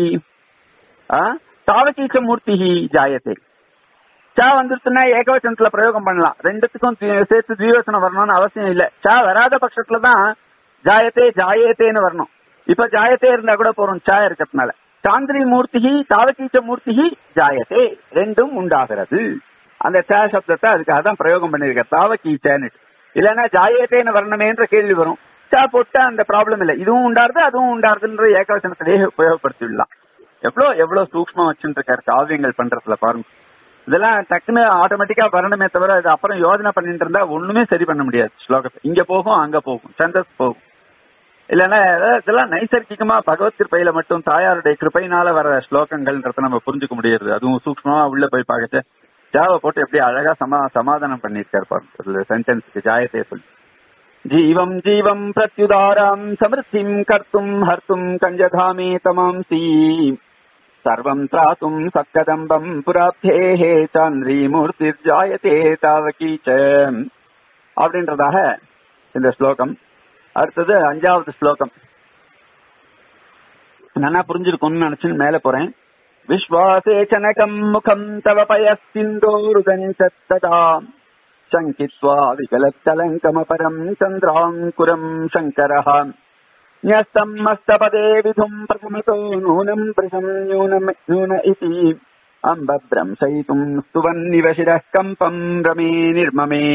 தாவகீச்ச மூர்த்திகி ஜாயத்தை சா வந்துருச்சுன்னா ஏகவச்சனத்துல பிரயோகம் பண்ணலாம் ரெண்டுத்துக்கும் தி- சேர்த்து ஜீவசனம் வரணும்னு அவசியம் இல்ல சா வராத பட்சத்துல தான் ஜாயத்தே ஜாயத்தேன்னு வரணும் இப்ப ஜாயத்தே இருந்தா கூட போறோம் சா இருக்கிறதுனால சாந்திரி மூர்த்திகி தாவகீச்ச மூர்த்திகி ஜாயத்தே ரெண்டும் உண்டாகிறது அந்த சா சப்தத்தை அதுக்காக தான் பிரயோகம் பண்ணிருக்க தாவகீச்சன்னு இல்லைன்னா ஜாயத்தேன்னு வரணுமேன்ற கேள்வி வரும் சா போட்டா அந்த ப்ராப்ளம் இல்ல இதுவும் உண்டாருது அதுவும் உண்டாருதுன்ற ஏகவச்சனத்திலேயே உபயோகப்படுத்தி விடலாம் எவ்வளவு எவ்வளவு சூக்ஷ்மம் வச்சுட்டு இருக்காரு காவியங்கள் பண்றதுல பாருங்க இதெல்லாம் டக்குன்னு ஆட்டோமேட்டிக்கா வரணுமே தவிர இது அப்புறம் யோஜனை பண்ணிட்டு இருந்தா ஒண்ணுமே சரி பண்ண முடியாது ஸ்லோகத்தை இங்க போகும் அங்க போகும் சந்தஸ் போகும் இல்லைன்னா ஏதாவது இதெல்லாம் நைசர்கிகமா பகவத் கிருப்பையில மட்டும் தாயாருடைய கிருப்பையினால வர ஸ்லோகங்கள்ன்றத நம்ம புரிஞ்சுக்க முடியாது அதுவும் சூக்ஷ்மமா உள்ள போய் பார்க்கச்சு ஜாவை போட்டு எப்படி அழகா சமா சமாதானம் பண்ணிருக்காரு பாருங்க சென்டென்ஸ்க்கு ஜாயத்தையே சொல்லி ஜீவம் ஜீவம் பிரத்யுதாராம் சமிருத்திம் கர்த்தும் ஹர்த்தும் கஞ்சதாமே தமாம்சி சர்வம் திராத்தும் சக்கதம்பம் புராப்தேஹே சாந்திரி மூர்த்தி ஜாயதே தாவகீச்ச அப்படின்றதாக இந்த ஸ்லோகம் அடுத்தது அஞ்சாவது ஸ்லோகம் நானா புரிஞ்சிருக்கும்னு நினைச்சு மேல போறேன் விஸ்வாசே சனகம் முகம் தவ பயஸ்திந்தோருதஞ்சத்ததா சங்கித்வா விகலத்தலங்கமபரம் சந்திராங்குரம் சங்கரः न्यस्तम् मस्तपदे विधुम् प्रथमतो नूनम् पृशम् न्यूनम् न्यून इति अम्बभ्रंशयितुम् स्तुवन्निव शिरः कम्पम् रमे निर्ममे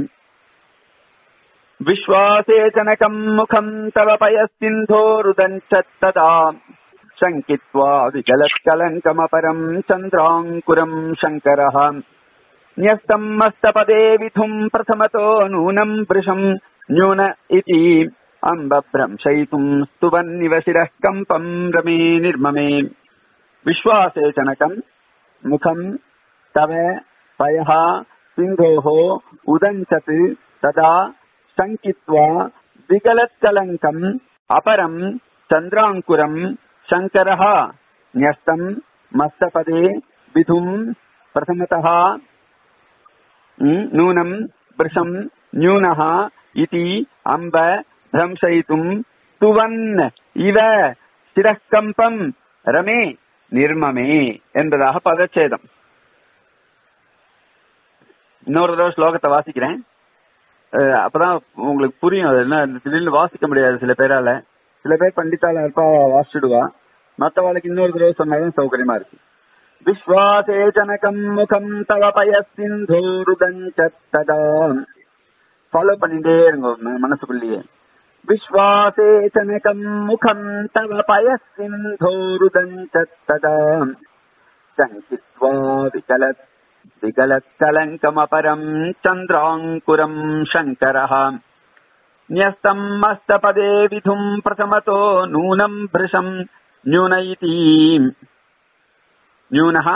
विश्वासे जनकम् मुखम् तव पयस्सिन्धोरुदञ्चत्तदा शङ्कित्वा विकलत्कलङ्कमपरम् चन्द्राङ्कुरम् शङ्करः न्यस्तम् मस्तपदे विधुम् प्रथमतो नूनम् वृषम् न्यून इति अम्बभ्रंशयितुम् स्तुवन्निव शिरः कम्पम् रमे निर्ममे विश्वासे जनकम् मुखम् तव पयः सिन्धोः उदञ्चत् तदा शङ्कित्वा विगलत्कलङ्कम् अपरम् चन्द्राङ्कुरम् शङ्करः न्यस्तम् मस्तपदे विधुम् प्रथमतः नूनम् वृषम् न्यूनः इति अम्ब भ्रंशयितुम् துவன் இவ சிரக்கம்பம் ரமே நிர்மமே என்பதாக பதச்சேதம் இன்னொரு தடவை ஸ்லோகத்தை வாசிக்கிறேன் அஹ் அப்பதான் உங்களுக்கு புரியும் அது என்ன திடீர்னு வாசிக்க முடியாது சில பேரால சில பேர் பண்டித்தால இருப்பா வாசிடுவா மத்தவாளுக்கு இன்னொரு தடவை சொன்னாதான் சௌகரியமா இருக்கு விஸ்வாசே ஜனகம் முகம் தவ பயசிந்தோருதஞ்சத்ததா ஃபாலோ பண்ணிட்டே இருங்க ம- மனசுக்குள்ளேயே விஸ்வாசே ஜனகம் முகம் தவ பயசிந்தோருதஞ்சத்ததா சங்கித்வா விகலத் विगलत्कलङ्कमपरम् चन्द्राङ्कुरम् शङ्करः न्यस्तम् मस्तपदे विधुम् प्रथमतो नूनम् भृशम् न्यून इति न्यूनः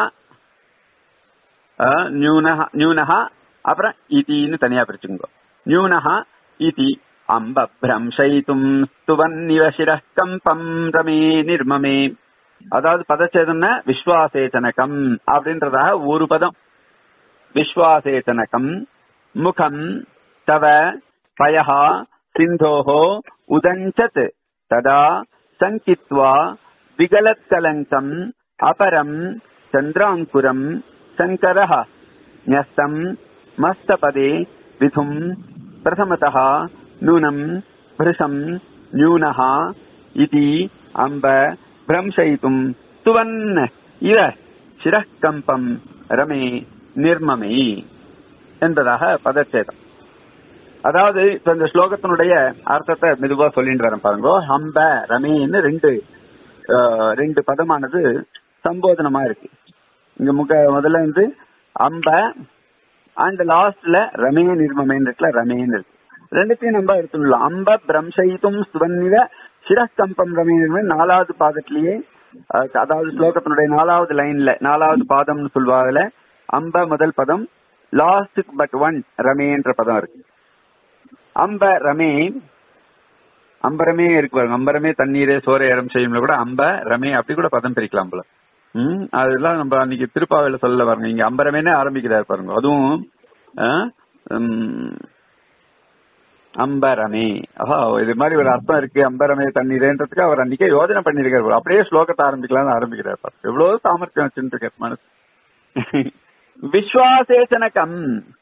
अ, न्यूनः न्यूनः அப்புறம் இத்தின்னு தனியா பிரிச்சுங்க நியூனஹ இதி அம்ப பிரம்சயித்தும் ஸ்துவன்னிவ சிரः கம்பம் ரமே நிர்மமே அதாவது பதச்சேதம்னா விஸ்வாசேச்சனகம் அப்படின்றதாக ஒரு பதம் விஸ்வாசேச்சனகம் முகம் தவ पयः सिन्धोः उदञ्चत् तदा सङ्कित्वा विगलत्कलङ्कम् अपरम् चन्द्राङ्कुरम् शङ्करः न्यस्तम् मस्तपदे विधुम् प्रथमतः नूनम् भृशम् न्यूनः इति अम्ब भ्रंशयितुम् तुवन् इव शिरः कम्पम् रमे நிர்மமே என்பதாக பதச்சேதம் அதாவது இப்ப இந்த ஸ்லோகத்தினுடைய அர்த்தத்தை மெதுவா சொல்லிட்டு வரேன் பாருங்க ஹம்ப ரமேன்னு ரெண்டு ஆஹ், ரெண்டு பதமானது சம்போதனமா இருக்கு இங்க முக முதல்ல வந்து அம்ப அண்ட் லாஸ்ட்ல ரமே நிர்மமேன்னு இருக்குல்ல ரமேன்னு இருக்கு ரெண்டுத்தையும் நம்ம எடுத்துடலாம் அம்ப பிரம்சயித்தும் சுவன்னிவ சிரஸ்கம்பம் ரமே நிர்மமே நாலாவது பாதத்திலேயே அஹ், அதாவது ஸ்லோகத்தினுடைய நாலாவது லைன்ல நாலாவது பாதம்னு சொல்வாங்கல்ல அம்ப முதல் பதம் லாஸ்ட் பட் ஒன் ரமே என்ற பதம் இருக்கு அம்ப ரமே அம்பரமே இருக்கு பாருங்க அம்பரமே தண்ணீரே சோரை இடம் செய்யும்ல கூட அம்ப ரமே அப்படி கூட பதம் பிரிக்கலாம் போல ம் அதெல்லாம் நம்ம அன்னைக்கு திருப்பாவையில சொல்ல பாருங்க இங்க அம்பரமேனே ஆரம்பிக்கிறார் பாருங்க அதுவும் ஆ, ம், அம்பரமே ஆஹா இது மாதிரி ஒரு அர்த்தம் இருக்கு அம்பரமே தண்ணீரேன்றதுக்கு அவர் அன்னைக்கே யோஜனை பண்ணிருக்காரு போல. அப்படியே ஸ்லோகத்தை ஆரம்பிக்கலாம்னு ஆரம்பிக்கிறார் பாருங்க எவ்வளவு சாமர்த்தியம் வச்சுட்டு இருக்காரு மனசு விஸ்வாசேச்சனகம்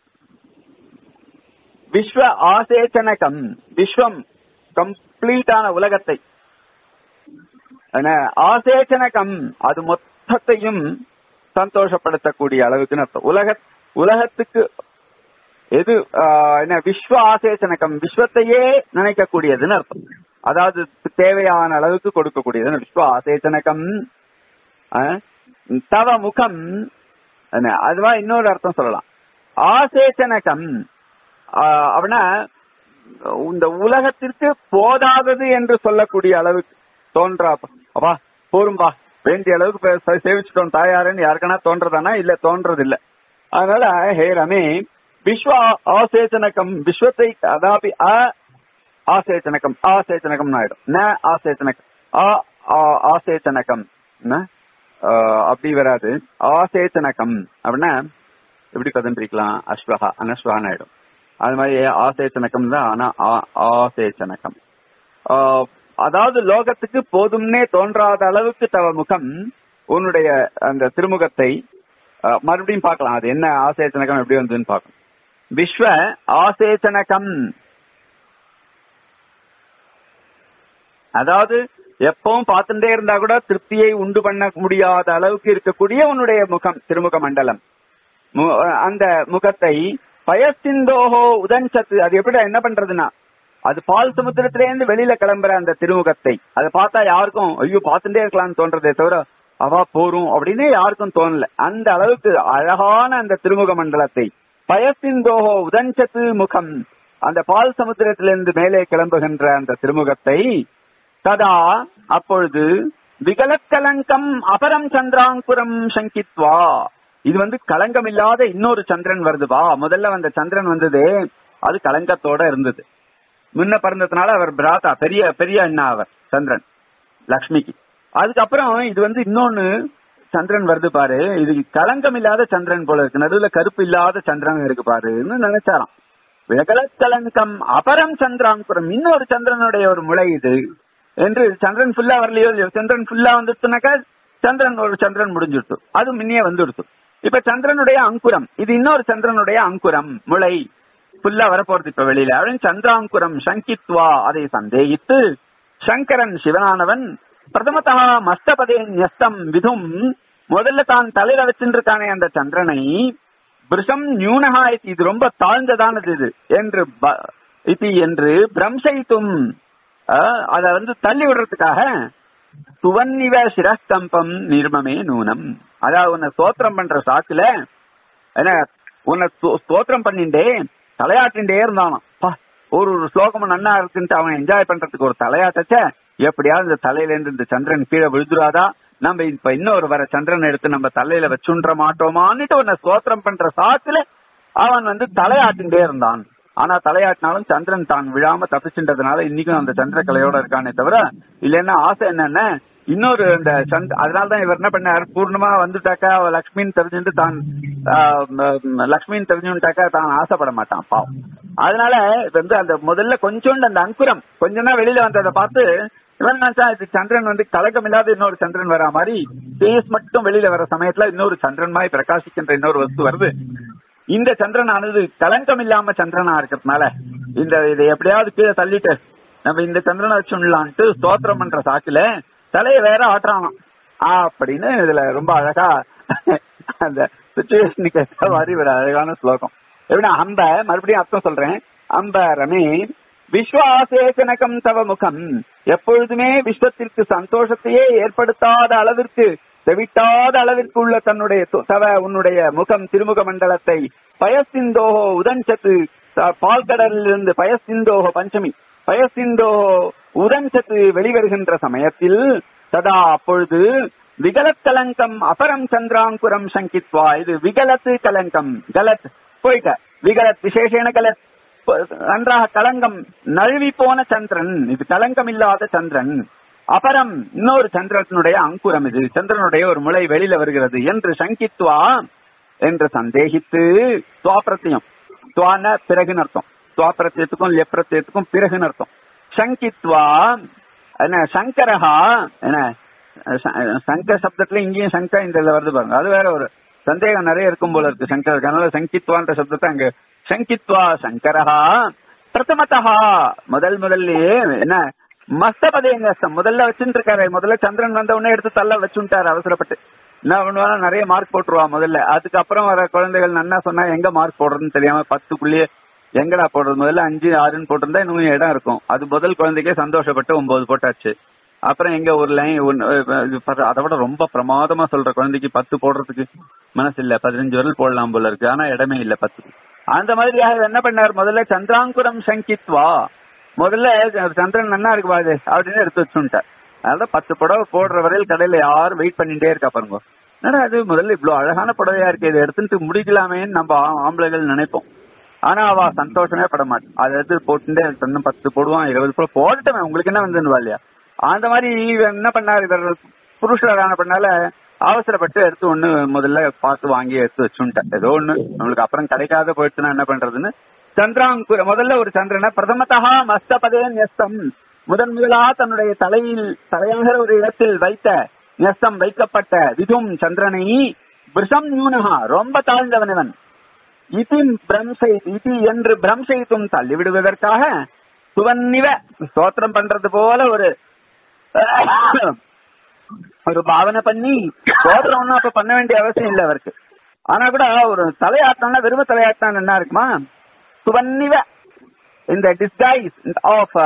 விஸ்வ ஆசேச்சனகம் விஸ்வம் கம்ப்ளீட்டான உலகத்தை என்ன, ஆசேச்சனகம் அது மொத்தத்தையும் சந்தோஷப்படுத்தக்கூடிய அளவுக்கு அர்த்தம் உலக உலகத்துக்கு எது ஆஹ், என்ன விஸ்வ ஆசேச்சனகம் விஸ்வத்தையே நினைக்கக்கூடியதுன்னு அர்த்தம் அதாவது தேவையான அளவுக்கு கொடுக்கக்கூடியதுன்னு விஸ்வ ஆசேச்சனகம் ஆஹ், தவ முகம் என்ன, அதுவா இன்னொரு அர்த்தம் சொல்லலாம் ஆசேச்சனகம் ஆஹ், அப்படின்னா இந்த உலகத்திற்கு போதாதது என்று சொல்லக்கூடிய அளவுக்கு தோன்றா அப்பா போரும்பா வேண்டிய அளவுக்கு பே- சே- சேவிச்சிட்டோம் தாயாருன்னு யாருக்கனா தோன்றதானா இல்ல தோன்றது இல்ல அதனால ஹே ரமே விஸ்வ ஆசேச்சனகம் விஸ்வத்தை அதாபி அ ஆசேச்சனகம் ஆசேச்சனகம் ஆயிடும் ந ஆசேச்சனகம் ஆ ஆ- ஆசேச்சனகம் என்ன? ஆ, அப்படி வராது ஆசேச்சனகம் அப்படின்னா எப்படி பதம் பிரிக்கலாம் அஸ்வஹா அனஸ்வஹான்னு ஆயிடும் அது மாதிரி ஆசேச்சனகம் தான் ஆனா ஆ- ஆசேச்சனகம் ஆ, அதாவது லோகத்துக்கு போதும்னே தோன்றாத அளவுக்கு தவ முகம் உன்னுடைய அந்த திருமுகத்தை ஆ, மறுபடியும் பார்க்கலாம் அது என்ன ஆசேச்சனகம் எப்படி வந்ததுன்னு பார்க்கணும் விஸ்வ ஆசேச்சனகம் அதாவது எப்பவும் பார்த்துட்டே இருந்தா கூட திருப்தியை உண்டு பண்ண முடியாத அளவுக்கு இருக்கக்கூடிய உன்னுடைய முகம் திருமுக மண்டலம் மு- அந்த முகத்தை பயசிந்தோஹோ உதன்சத்து அது எப்படி என்ன பண்றதுன்னா அது பால் சமுத்திரத்திலேருந்து வெளியில கிளம்புற அந்த திருமுகத்தை அதை பார்த்தா யாருக்கும் ஐயோ பார்த்துட்டே இருக்கலாம்னு தோன்றதே தவிர அவா போரும் அப்படின்னு யாருக்கும் தோணல அந்த அளவுக்கு அழகான அந்த திருமுக மண்டலத்தை பயசிந்தோஹோ உதன்சத்து முகம் அந்த பால் சமுத்திரத்திலிருந்து மேலே கிளம்புகின்ற அந்த திருமுகத்தை ததா அப்பொழுது விகலக்கலங்கம் அபரம் சந்திராங்குரம் சங்கித்வா இது வந்து களங்கம் இல்லாத இன்னொரு சந்திரன் வருதுவா முதல்ல வந்த சந்திரன் வந்தது அது களங்கத்தோட இருந்தது முன்ன பிறந்ததுனால அவர் பிராதா பெரிய பெரிய அண்ணா அவர் சந்திரன் லக்ஷ்மிக்கு அதுக்கப்புறம் இது வந்து இன்னொன்னு சந்திரன் வருது பாரு இது களங்கம் இல்லாத சந்திரன் போல இருக்கு நடுவுல கருப்பு இல்லாத சந்திரன் இருக்கு பாருன்னு நினைச்சாராம் விகலக்கலங்கம் அபரம் சந்திராங்குரம் இன்னொரு சந்திரனுடைய ஒரு முளை இது என்று சந்திரன் ஃபுல்லா வரலையோ இல்லையோ சந்திரன் ஃபுல்லா வந்துடுச்சுனாக்கா சந்திரன் ஒரு சந்திரன் முடிஞ்சிடுச்சு அது முன்னே வந்துடுச்சு இப்ப சந்திரனுடைய அங்குரம் இது இன்னொரு சந்திரனுடைய அங்குரம் முளை ஃபுல்லா வரப்போறது இப்ப வெளியில அப்படின்னு சந்திராங்குரம் சங்கித்வா அதை சந்தேகித்து சங்கரன் சிவனானவன் பிரதமதா மஸ்தபதே நியஸ்தம் விதும் முதல்ல தான் தலையில வச்சுட்டு இருக்கானே அந்த சந்திரனை பிருஷம் நியூனகா இத்தி, இது ரொம்ப தாழ்ந்ததானது இது என்று ப- இத்தி என்று பிரம்சயித்தும் அத வந்து தள்ளி விடுறதுக்காக துவன்னிவ சிரஸ்தம்பம் நிர்மமே நூனம் அதாவது உன்னை ஸ்தோத்திரம் பண்ற சாக்குல என்ன உன்னை ஸ்தோ- ஸ்தோத்திரம் பண்ணிண்டே தலையாட்டின்டே இருந்தானாம் பா, ஒரு ஒரு ஸ்லோகம் நன்னா இருக்குன்ட்டு அவன் என்ஜாய் பண்றதுக்கு ஒரு தலையாட்டச்ச எப்படியாவது இந்த தலையில இருந்து இந்த சந்திரன் கீழே விழுதுராதா நம்ம இப்ப இன்னொரு வர சந்திரன் எடுத்து நம்ம தலையில வச்சுன்ற மாட்டோமான்னுட்டு உன்னை ஸ்தோத்திரம் பண்ற சாக்குல அவன் வந்து தலையாட்டின்டே இருந்தான் ஆனா தலையாட்டினாலும் சந்திரன் தான் விழாம தப்பிச்சுன்றதுனால இன்னைக்கும் அந்த சந்திரக்கலையோட இருக்கானே தவிர இல்லைன்னா ஆசை என்னன்னா இன்னொரு இந்த சந்த் அதனாலதான் இவர் என்ன பண்ணார் பூர்ணமா வந்துட்டாக்கா அவ லக்ஷ்மின்னு தெரிஞ்சுட்டு தான் ஆஹ், ம், லக்ஷ்மின்னு தெரிஞ்சுட்டாக்கா தான் ஆசைப்பட மாட்டான் பாவம் அதனால இது வந்து அந்த முதல்ல கொஞ்சோண்டு அந்த அங்குரம் கொஞ்சம் தான் வெளியில வந்ததை பார்த்து இவன் நினைச்சா இது சந்திரன் வந்து கலக்கம் இல்லாத இன்னொரு சந்திரன் வரா மாதிரி பேஸ் மட்டும் வெளியில வர சமயத்துல இன்னொரு சந்திரன் மாதிரி பிரகாசிக்கின்ற இன்னொரு வஸ்து வருது இந்த சந்திரனானது கலங்கம் இல்லாம சந்திரனா இருக்கிறதுனால இந்த இதை எப்படியாவது கீழே தள்ளிட்டு நம்ம இந்த சந்திரனை வச்சுடலான்ட்டு ஸ்தோத்திரம் பண்ற சாக்குல தலையை வேற ஆட்டுறானாம் அப்படின்னு இதுல ரொம்ப அழகா அந்த சுச்சுவேஷனுக்கு ஏற்ற மாதிரி ஒரு அழகான ஸ்லோகம் எப்படின்னா அம்ப மறுபடியும் அர்த்தம் சொல்றேன் அம்ப ரமே விஸ்வாசேசனகம் தவ முகம் எப்பொழுதுமே விஸ்வத்திற்கு சந்தோஷத்தையே ஏற்படுத்தாத அளவிற்கு செவிட்டாத அளவிற்கு உள்ள தன்னுடைய து- தவ உன்னுடைய முகம் திருமுக மண்டலத்தை பயசிந்தோஹோ உதஞ்சத்து த- பால்கடலிலிருந்து பயசிந்தோஹோ பஞ்சமி பயசிந்தோஹோ உதஞ்சத்து வெளிவருகின்ற சமயத்தில் சதா அப்பொழுது விகலத் கலங்கம் அபரம் சந்திராங்குரம் சங்கித்வா இது விகலத்து கலங்கம் கலத் போயிட்ட விகலத் விசேஷேன கலத் ப- நன்றாக கலங்கம் நழுவி போன சந்திரன் இது கலங்கம் இல்லாத சந்திரன் அபரம் இன்னொரு சந்திரனுடைய அங்குரம் இது சந்திரனுடைய ஒரு முளை வெளியில வருகிறது என்று சங்கித்வா என்று சந்தேகித்து துவாப்பிரத்தியம் துவான பிறகுன்னு அர்த்தம் துவாப்பிரத்தியத்துக்கும் லெப்பிரத்தியத்துக்கும் பிறகுன்னு அர்த்தம் சங்கித்வா என்ன சங்கரஹா என்ன ச- சங்க சப்தத்துல இங்கேயும் சங்க இந்த இதுல வருது பாருங்க அது வேற ஒரு சந்தேகம் நிறைய இருக்கும் போல இருக்கு சங்கர் அதனால சங்கித்வான்ற சப்தத்தை அங்க சங்கித்வா சங்கரஹா பிரதமதா முதல் முதல்லயே என்ன மஸ்தபதே முதல்ல வச்சுட்டு இருக்காரு முதல்ல சந்திரன் வந்த உடனே எடுத்து தள்ள வச்சுட்டாரு அவசரப்பட்டு என்ன பண்ணுவானா நிறைய மார்க் போட்டுருவா முதல்ல அதுக்கப்புறம் வர குழந்தைகள் நன்னா சொன்னா எங்க மார்க் போடுறதுன்னு தெரியாம பத்துக்குள்ளேயே எங்கடா போடுறது முதல்ல அஞ்சு ஆறுன்னு போட்டிருந்தா இன்னும் இடம் இருக்கும் அது முதல் குழந்தைக்கே சந்தோஷப்பட்டு ஒன்பது போட்டாச்சு அப்புறம் எங்க ஒரு லைன் அதை விட ரொம்ப பிரமாதமா சொல்ற குழந்தைக்கு பத்து போடுறதுக்கு மனசு இல்ல பதினஞ்சு வரல் போடலாம் போல இருக்கு ஆனா இடமே இல்ல பத்து அந்த மாதிரியாக இவர் என்ன பண்ணார் முதல்ல சந்திராங்குரம் சங்கித்வா முதல்ல சந்திரன் நன்னா இருக்கு பாது அப்படின்னு எடுத்து வச்சுட்டார் அதான் பத்து புடவை போடுற வரையில் கடையில யாரும் வெயிட் பண்ணிட்டே இருக்கா பாருங்க என்னடா அது முதல்ல இவ்வளவு அழகான புடவையா இருக்கு இதை எடுத்துட்டு முடிக்கலாமேன்னு நம்ம ஆ- ஆம்பளைகள் நினைப்போம் ஆனா அவ சந்தோஷமே பட மாட்டேன் அதை எடுத்து போட்டுட்டே இன்னும் பத்து போடுவான் இருபது போட போட்டுட்டேன் உங்களுக்கு என்ன வந்துன்னு இல்லையா அந்த மாதிரி இவர் என்ன பண்ணாரு இவர் புருஷரான பண்ணால அவசரப்பட்டு எடுத்து ஒண்ணு முதல்ல பார்த்து வாங்கி எடுத்து வச்சுட்டேன் ஏதோ ஒண்ணு நம்மளுக்கு அப்புறம் கிடைக்காத போயிடுச்சுன்னா என்ன பண்றதுன்னு சந்திராங்குர முதல்ல ஒரு சந்திரனை பிரதமதா மஸ்தபதே நெஸ்தம் முதன் முதலா தன்னுடைய தலையில் தலையாகிற ஒரு இடத்தில் வைத்த நெஸ்தம் வைக்கப்பட்ட விதும் சந்திரனை பிருஷம் நியூனகா ரொம்ப தாழ்ந்தவன் இவன் இதி பிரம்சை இதி என்று பிரம்சைத்தும் தள்ளிவிடுவதற்காக சுவன்னிவ ஸ்தோத்திரம் பண்றது போல ஒரு ஒரு பாவனை பண்ணி ஸ்தோத்திரம் ஒண்ணும் அப்ப பண்ண வேண்டிய அவசியம் இல்ல அவருக்கு ஆனா கூட ஒரு தலையாட்டம்னா வெறும தலையாட்டம் என்ன இருக்குமா சுவன்னிவ இந்த டிஸ்கைஸ் ஆஃப்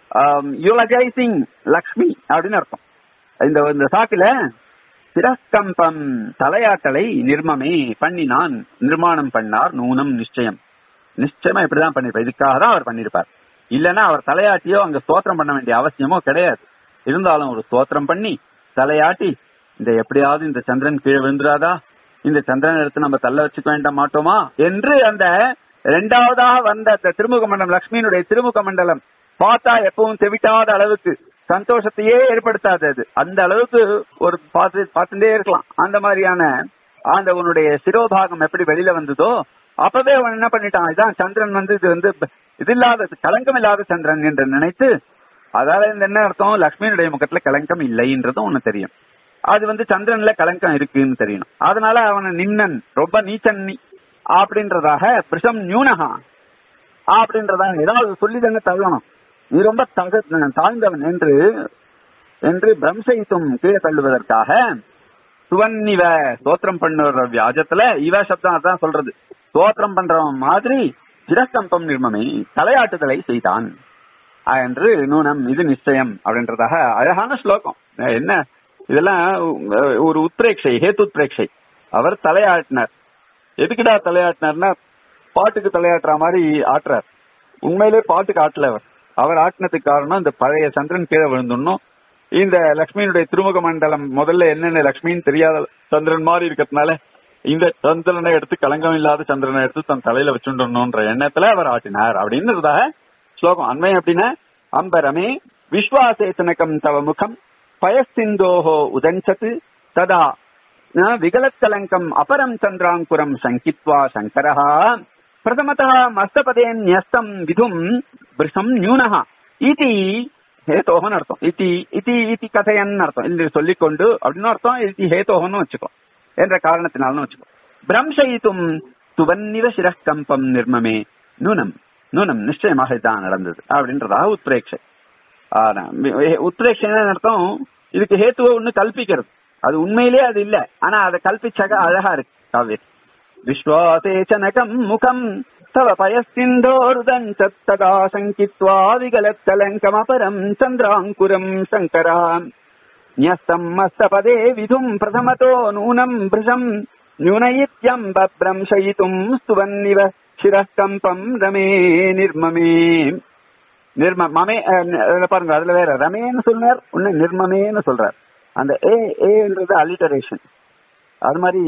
யூலகைசிங் லக்ஷ்மி அப்படின்னு அர்த்தம் இந்த இந்த சாக்குல சிரஸ்கம்பம் தலையாட்டலை நிர்மமே பண்ணினான் நிர்மாணம் பண்ணார் நூனம் நிச்சயம் நிச்சயமா இப்படிதான் பண்ணிருப்பார் இதுக்காக தான் அவர் பண்ணிருப்பார் இல்லன்னா அவர் தலையாட்டியோ அங்க ஸ்தோத்திரம் பண்ண வேண்டிய அவசியமோ கிடையாது இருந்தாலும் ஒரு ஸ்தோத்திரம் பண்ணி தலையாட்டி இந்த எப்படியாவது இந்த சந்திரன் கீழே விழுந்துடாதா இந்த சந்திரன் எடுத்து நம்ம தள்ள வச்சுக்க வேண்ட மாட்டோமா என்று அந்த இரண்டாவதாக வந்த அந்த திருமுக மண்டலம் லட்சுமியினுடைய திருமுக மண்டலம் பார்த்தா எப்பவும் தெவிட்டாத அளவுக்கு சந்தோஷத்தையே ஏற்படுத்தாதது அந்த அளவுக்கு ஒரு பார்த்து பார்த்துட்டே இருக்கலாம் அந்த மாதிரியான அந்த உன்னுடைய சிரோபாகம் எப்படி வெளியில வந்ததோ அப்பவே அவன் என்ன பண்ணிட்டான் இதான் சந்திரன் வந்து இது வந்து இது இல்லாத கலங்கம் இல்லாத சந்திரன் என்று நினைத்து அதால இந்த என்ன அர்த்தம் லக்ஷ்மியினுடைய முகத்துல கலங்கம் இல்லைன்றதும் ஒண்ணு தெரியும் அது வந்து சந்திரன்ல கலங்கம் இருக்குன்னு தெரியணும் அதனால அவன நின்னன் ரொம்ப நீச்சன் நீ அப்படின்றதாக பிரிஷம் நியூனகா அப்படின்றதாக ஏதாவது சொல்லி தானே தள்ளணும் நீ ரொம்ப தக தாழ்ந்தவன் என்று என்று பிரம்சயித்தும் கீழே தள்ளுவதற்காக சுவன்னிவ ஸ்தோத்திரம் பண்ணுற வியாஜத்துல இவ சப்தம் அதான் சொல்றது ஸ்தோத்திரம் பண்றவன் மாதிரி சிரஸ்கம்பம் நிர்மமே தலையாட்டுதலை செய்தான் ஆஹ் என்று நூனம் இது நிச்சயம் அப்படின்றதாக அழகான ஸ்லோகம் அஹ் என்ன இதெல்லாம் அஹ், ஒரு உத்ரேட்சை ஹேத்து உத்ரேட்சை அவர் தலையாட்டினார் எதுக்குடா தலையாட்டினார்னா பாட்டுக்கு தலையாட்டுற மாதிரி ஆட்டுறார் உண்மையிலே பாட்டுக்கு ஆட்டல அவர் அவர் ஆட்டினதுக்கு காரணம் இந்த பழைய சந்திரன் கீழே விழுந்துடணும் இந்த லக்ஷ்மியினுடைய திருமுக மண்டலம் முதல்ல என்னென்ன லக்ஷ்மின்னு தெரியாத சந்திரன் மாதிரி இருக்கிறதுனால இந்த சந்திரனை எடுத்து கலங்கம் இல்லாத சந்திரனை எடுத்து தன் தலையில வச்சுடணும்ன்ற எண்ணத்துல அவர் ஆட்டினார் அப்படின்றதாக ஸ்லோகம் அண்மை அப்படின்னா அம்பரமே விஸ்வாசேசனகம் தவ முகம் பயசிந்தோஹோ உதஞ்சத்து ததா ந விகலத்கலங்கம் அபரம் சந்திராங்குரம் சங்கித்வா சங்கரஹா பிரதமத்தः மஸ்தபதே न्यस्तं விதும் விருஷம் நியூனः இதி ஹேதோகன்னு அர்த்தம் இதி இதி இதி கதையன்னு அர்த்தம் இது சொல்லிக்கொண்டு அப்படின்னு அர்த்தம் இதி ஹேதோகன்னு வச்சுக்கோ என்ற காரணத்தினாலும் வச்சுக்கோ பிரம்சயித்தும் துவன்னிவ சிரக்கம்பம் நிர்மமே நூனம் நூனம் நிச்சயமாக இதான் நடந்தது அப்படின்றதாக உத்ரேட்சை ஆனா, வி- உத்ரேட்சை என்ன அர்த்தம் இதுக்கு ஹேத்துவ ஒண்ணு கல்பிக்கிறது அது உண்மையிலே அது இல்ல ஆனா அதை கல்பிச்சாக அழகா இருக்கு காவியம் விஸ்வாசே சனகம் முகம் தவ பயஸ்திந்தோருதன் சத்ததா சங்கித்வா விகலத்தலங்கமபரம் சந்திராங்குரம் சங்கரான் न्यस्तम् मस्तपदे विधुम् प्रथमतो नूनम् भृशम् न्यूनयित्यम् बभ्रंशयितुम् स्तुवन्निव शिरः कम्पम् रमे निर्ममे நிர்ம மமே அஹ், அதுல பாருங்க அதுல வேற ரமேன்னு சொன்னார் ஒண்ணு நிர்மமேன்னு சொல்றார் அந்த ஏ ஏன்றது அலிட்டரேஷன் அது மாதிரி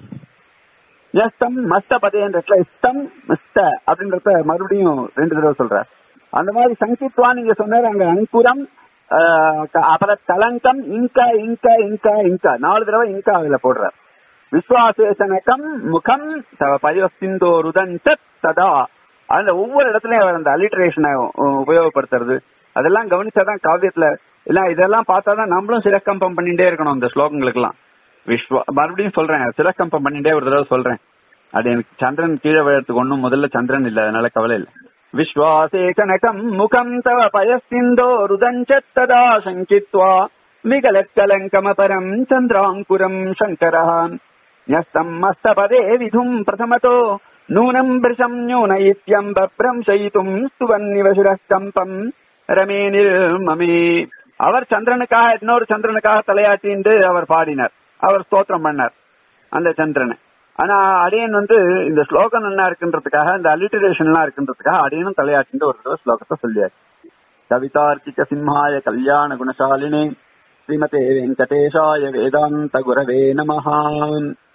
எஸ்தம் மஸ்த பதேன்ற இஸ்தம் மிஸ்த அப்படின்றத மறுபடியும் ரெண்டு தடவை சொல்றார் அந்த மாதிரி சங்கித்வா நீங்க சொன்னார் அங்க அங்குரம் ஆஹ், க- அப்புறம் கலங்கம் இங்கா இங்கா இங்கா இங்கா நாலு தடவை இங்கா அதுல போடுறார் விஸ்வாசேசனகம் முகம் தவ பயோஸ்திந்தோ ருதஞ்ச ததா அதுல ஒவ்வொரு இடத்துலயும் அவர் அந்த அலிட்ரேஷனை உபயோகப்படுத்துறது அதெல்லாம் கவனிச்சாதான் காவியத்துல இல்ல இதெல்லாம் பார்த்தாதான் நம்மளும் சிலக்கம்பம் பண்ணிட்டே இருக்கணும் இந்த ஸ்லோகங்களுக்கு எல்லாம் விஸ்வா மறுபடியும் சொல்றேன் சிலக்கம்பம் பண்ணிட்டே ஒரு தடவை சொல்றேன் அது எனக்கு சந்திரன் கீழே விழறதுக்கு ஒண்ணும் முதல்ல சந்திரன் இல்ல அதனால கவலை இல்ல விஸ்வாசே கனகம் முகம் தவ பயஸ்திந்தோ ருதஞ்சத்ததா சங்கித்வா விகலக்கலங்கமபரம் சந்திராங்குரம் சங்கரஹான் न्यस्तम् मस्तपदे विधुम् प्रथमतो नूनम् भृशम् न्यून इत्यम् बभ्रंशयितुम् स्तुवन्निव शिरः कम्पम् ரமே நிர்மமே அவர் சந்திரனுக்காக இன்னொரு சந்திரனுக்காக தலையாட்டின்னு அவர் பாடினார் அவர் ஸ்தோத்திரம் பண்ணார் அந்த சந்திரனை ஆனா அடியன் வந்து இந்த ஸ்லோகம் நல்லா இருக்குன்றதுக்காக இந்த அலிட்டரேஷன் எல்லாம் இருக்குன்றதுக்காக அடியனும் தலையாட்டின்னு ஒரு தடவை ஸ்லோகத்தை சொல்லியாச்சு கவிதார்க்கிக சிம்ஹாய கல்யாண குணசாலினே ஸ்ரீமதே வெங்கடேஷாய வேதாந்த குரவே நமஹான்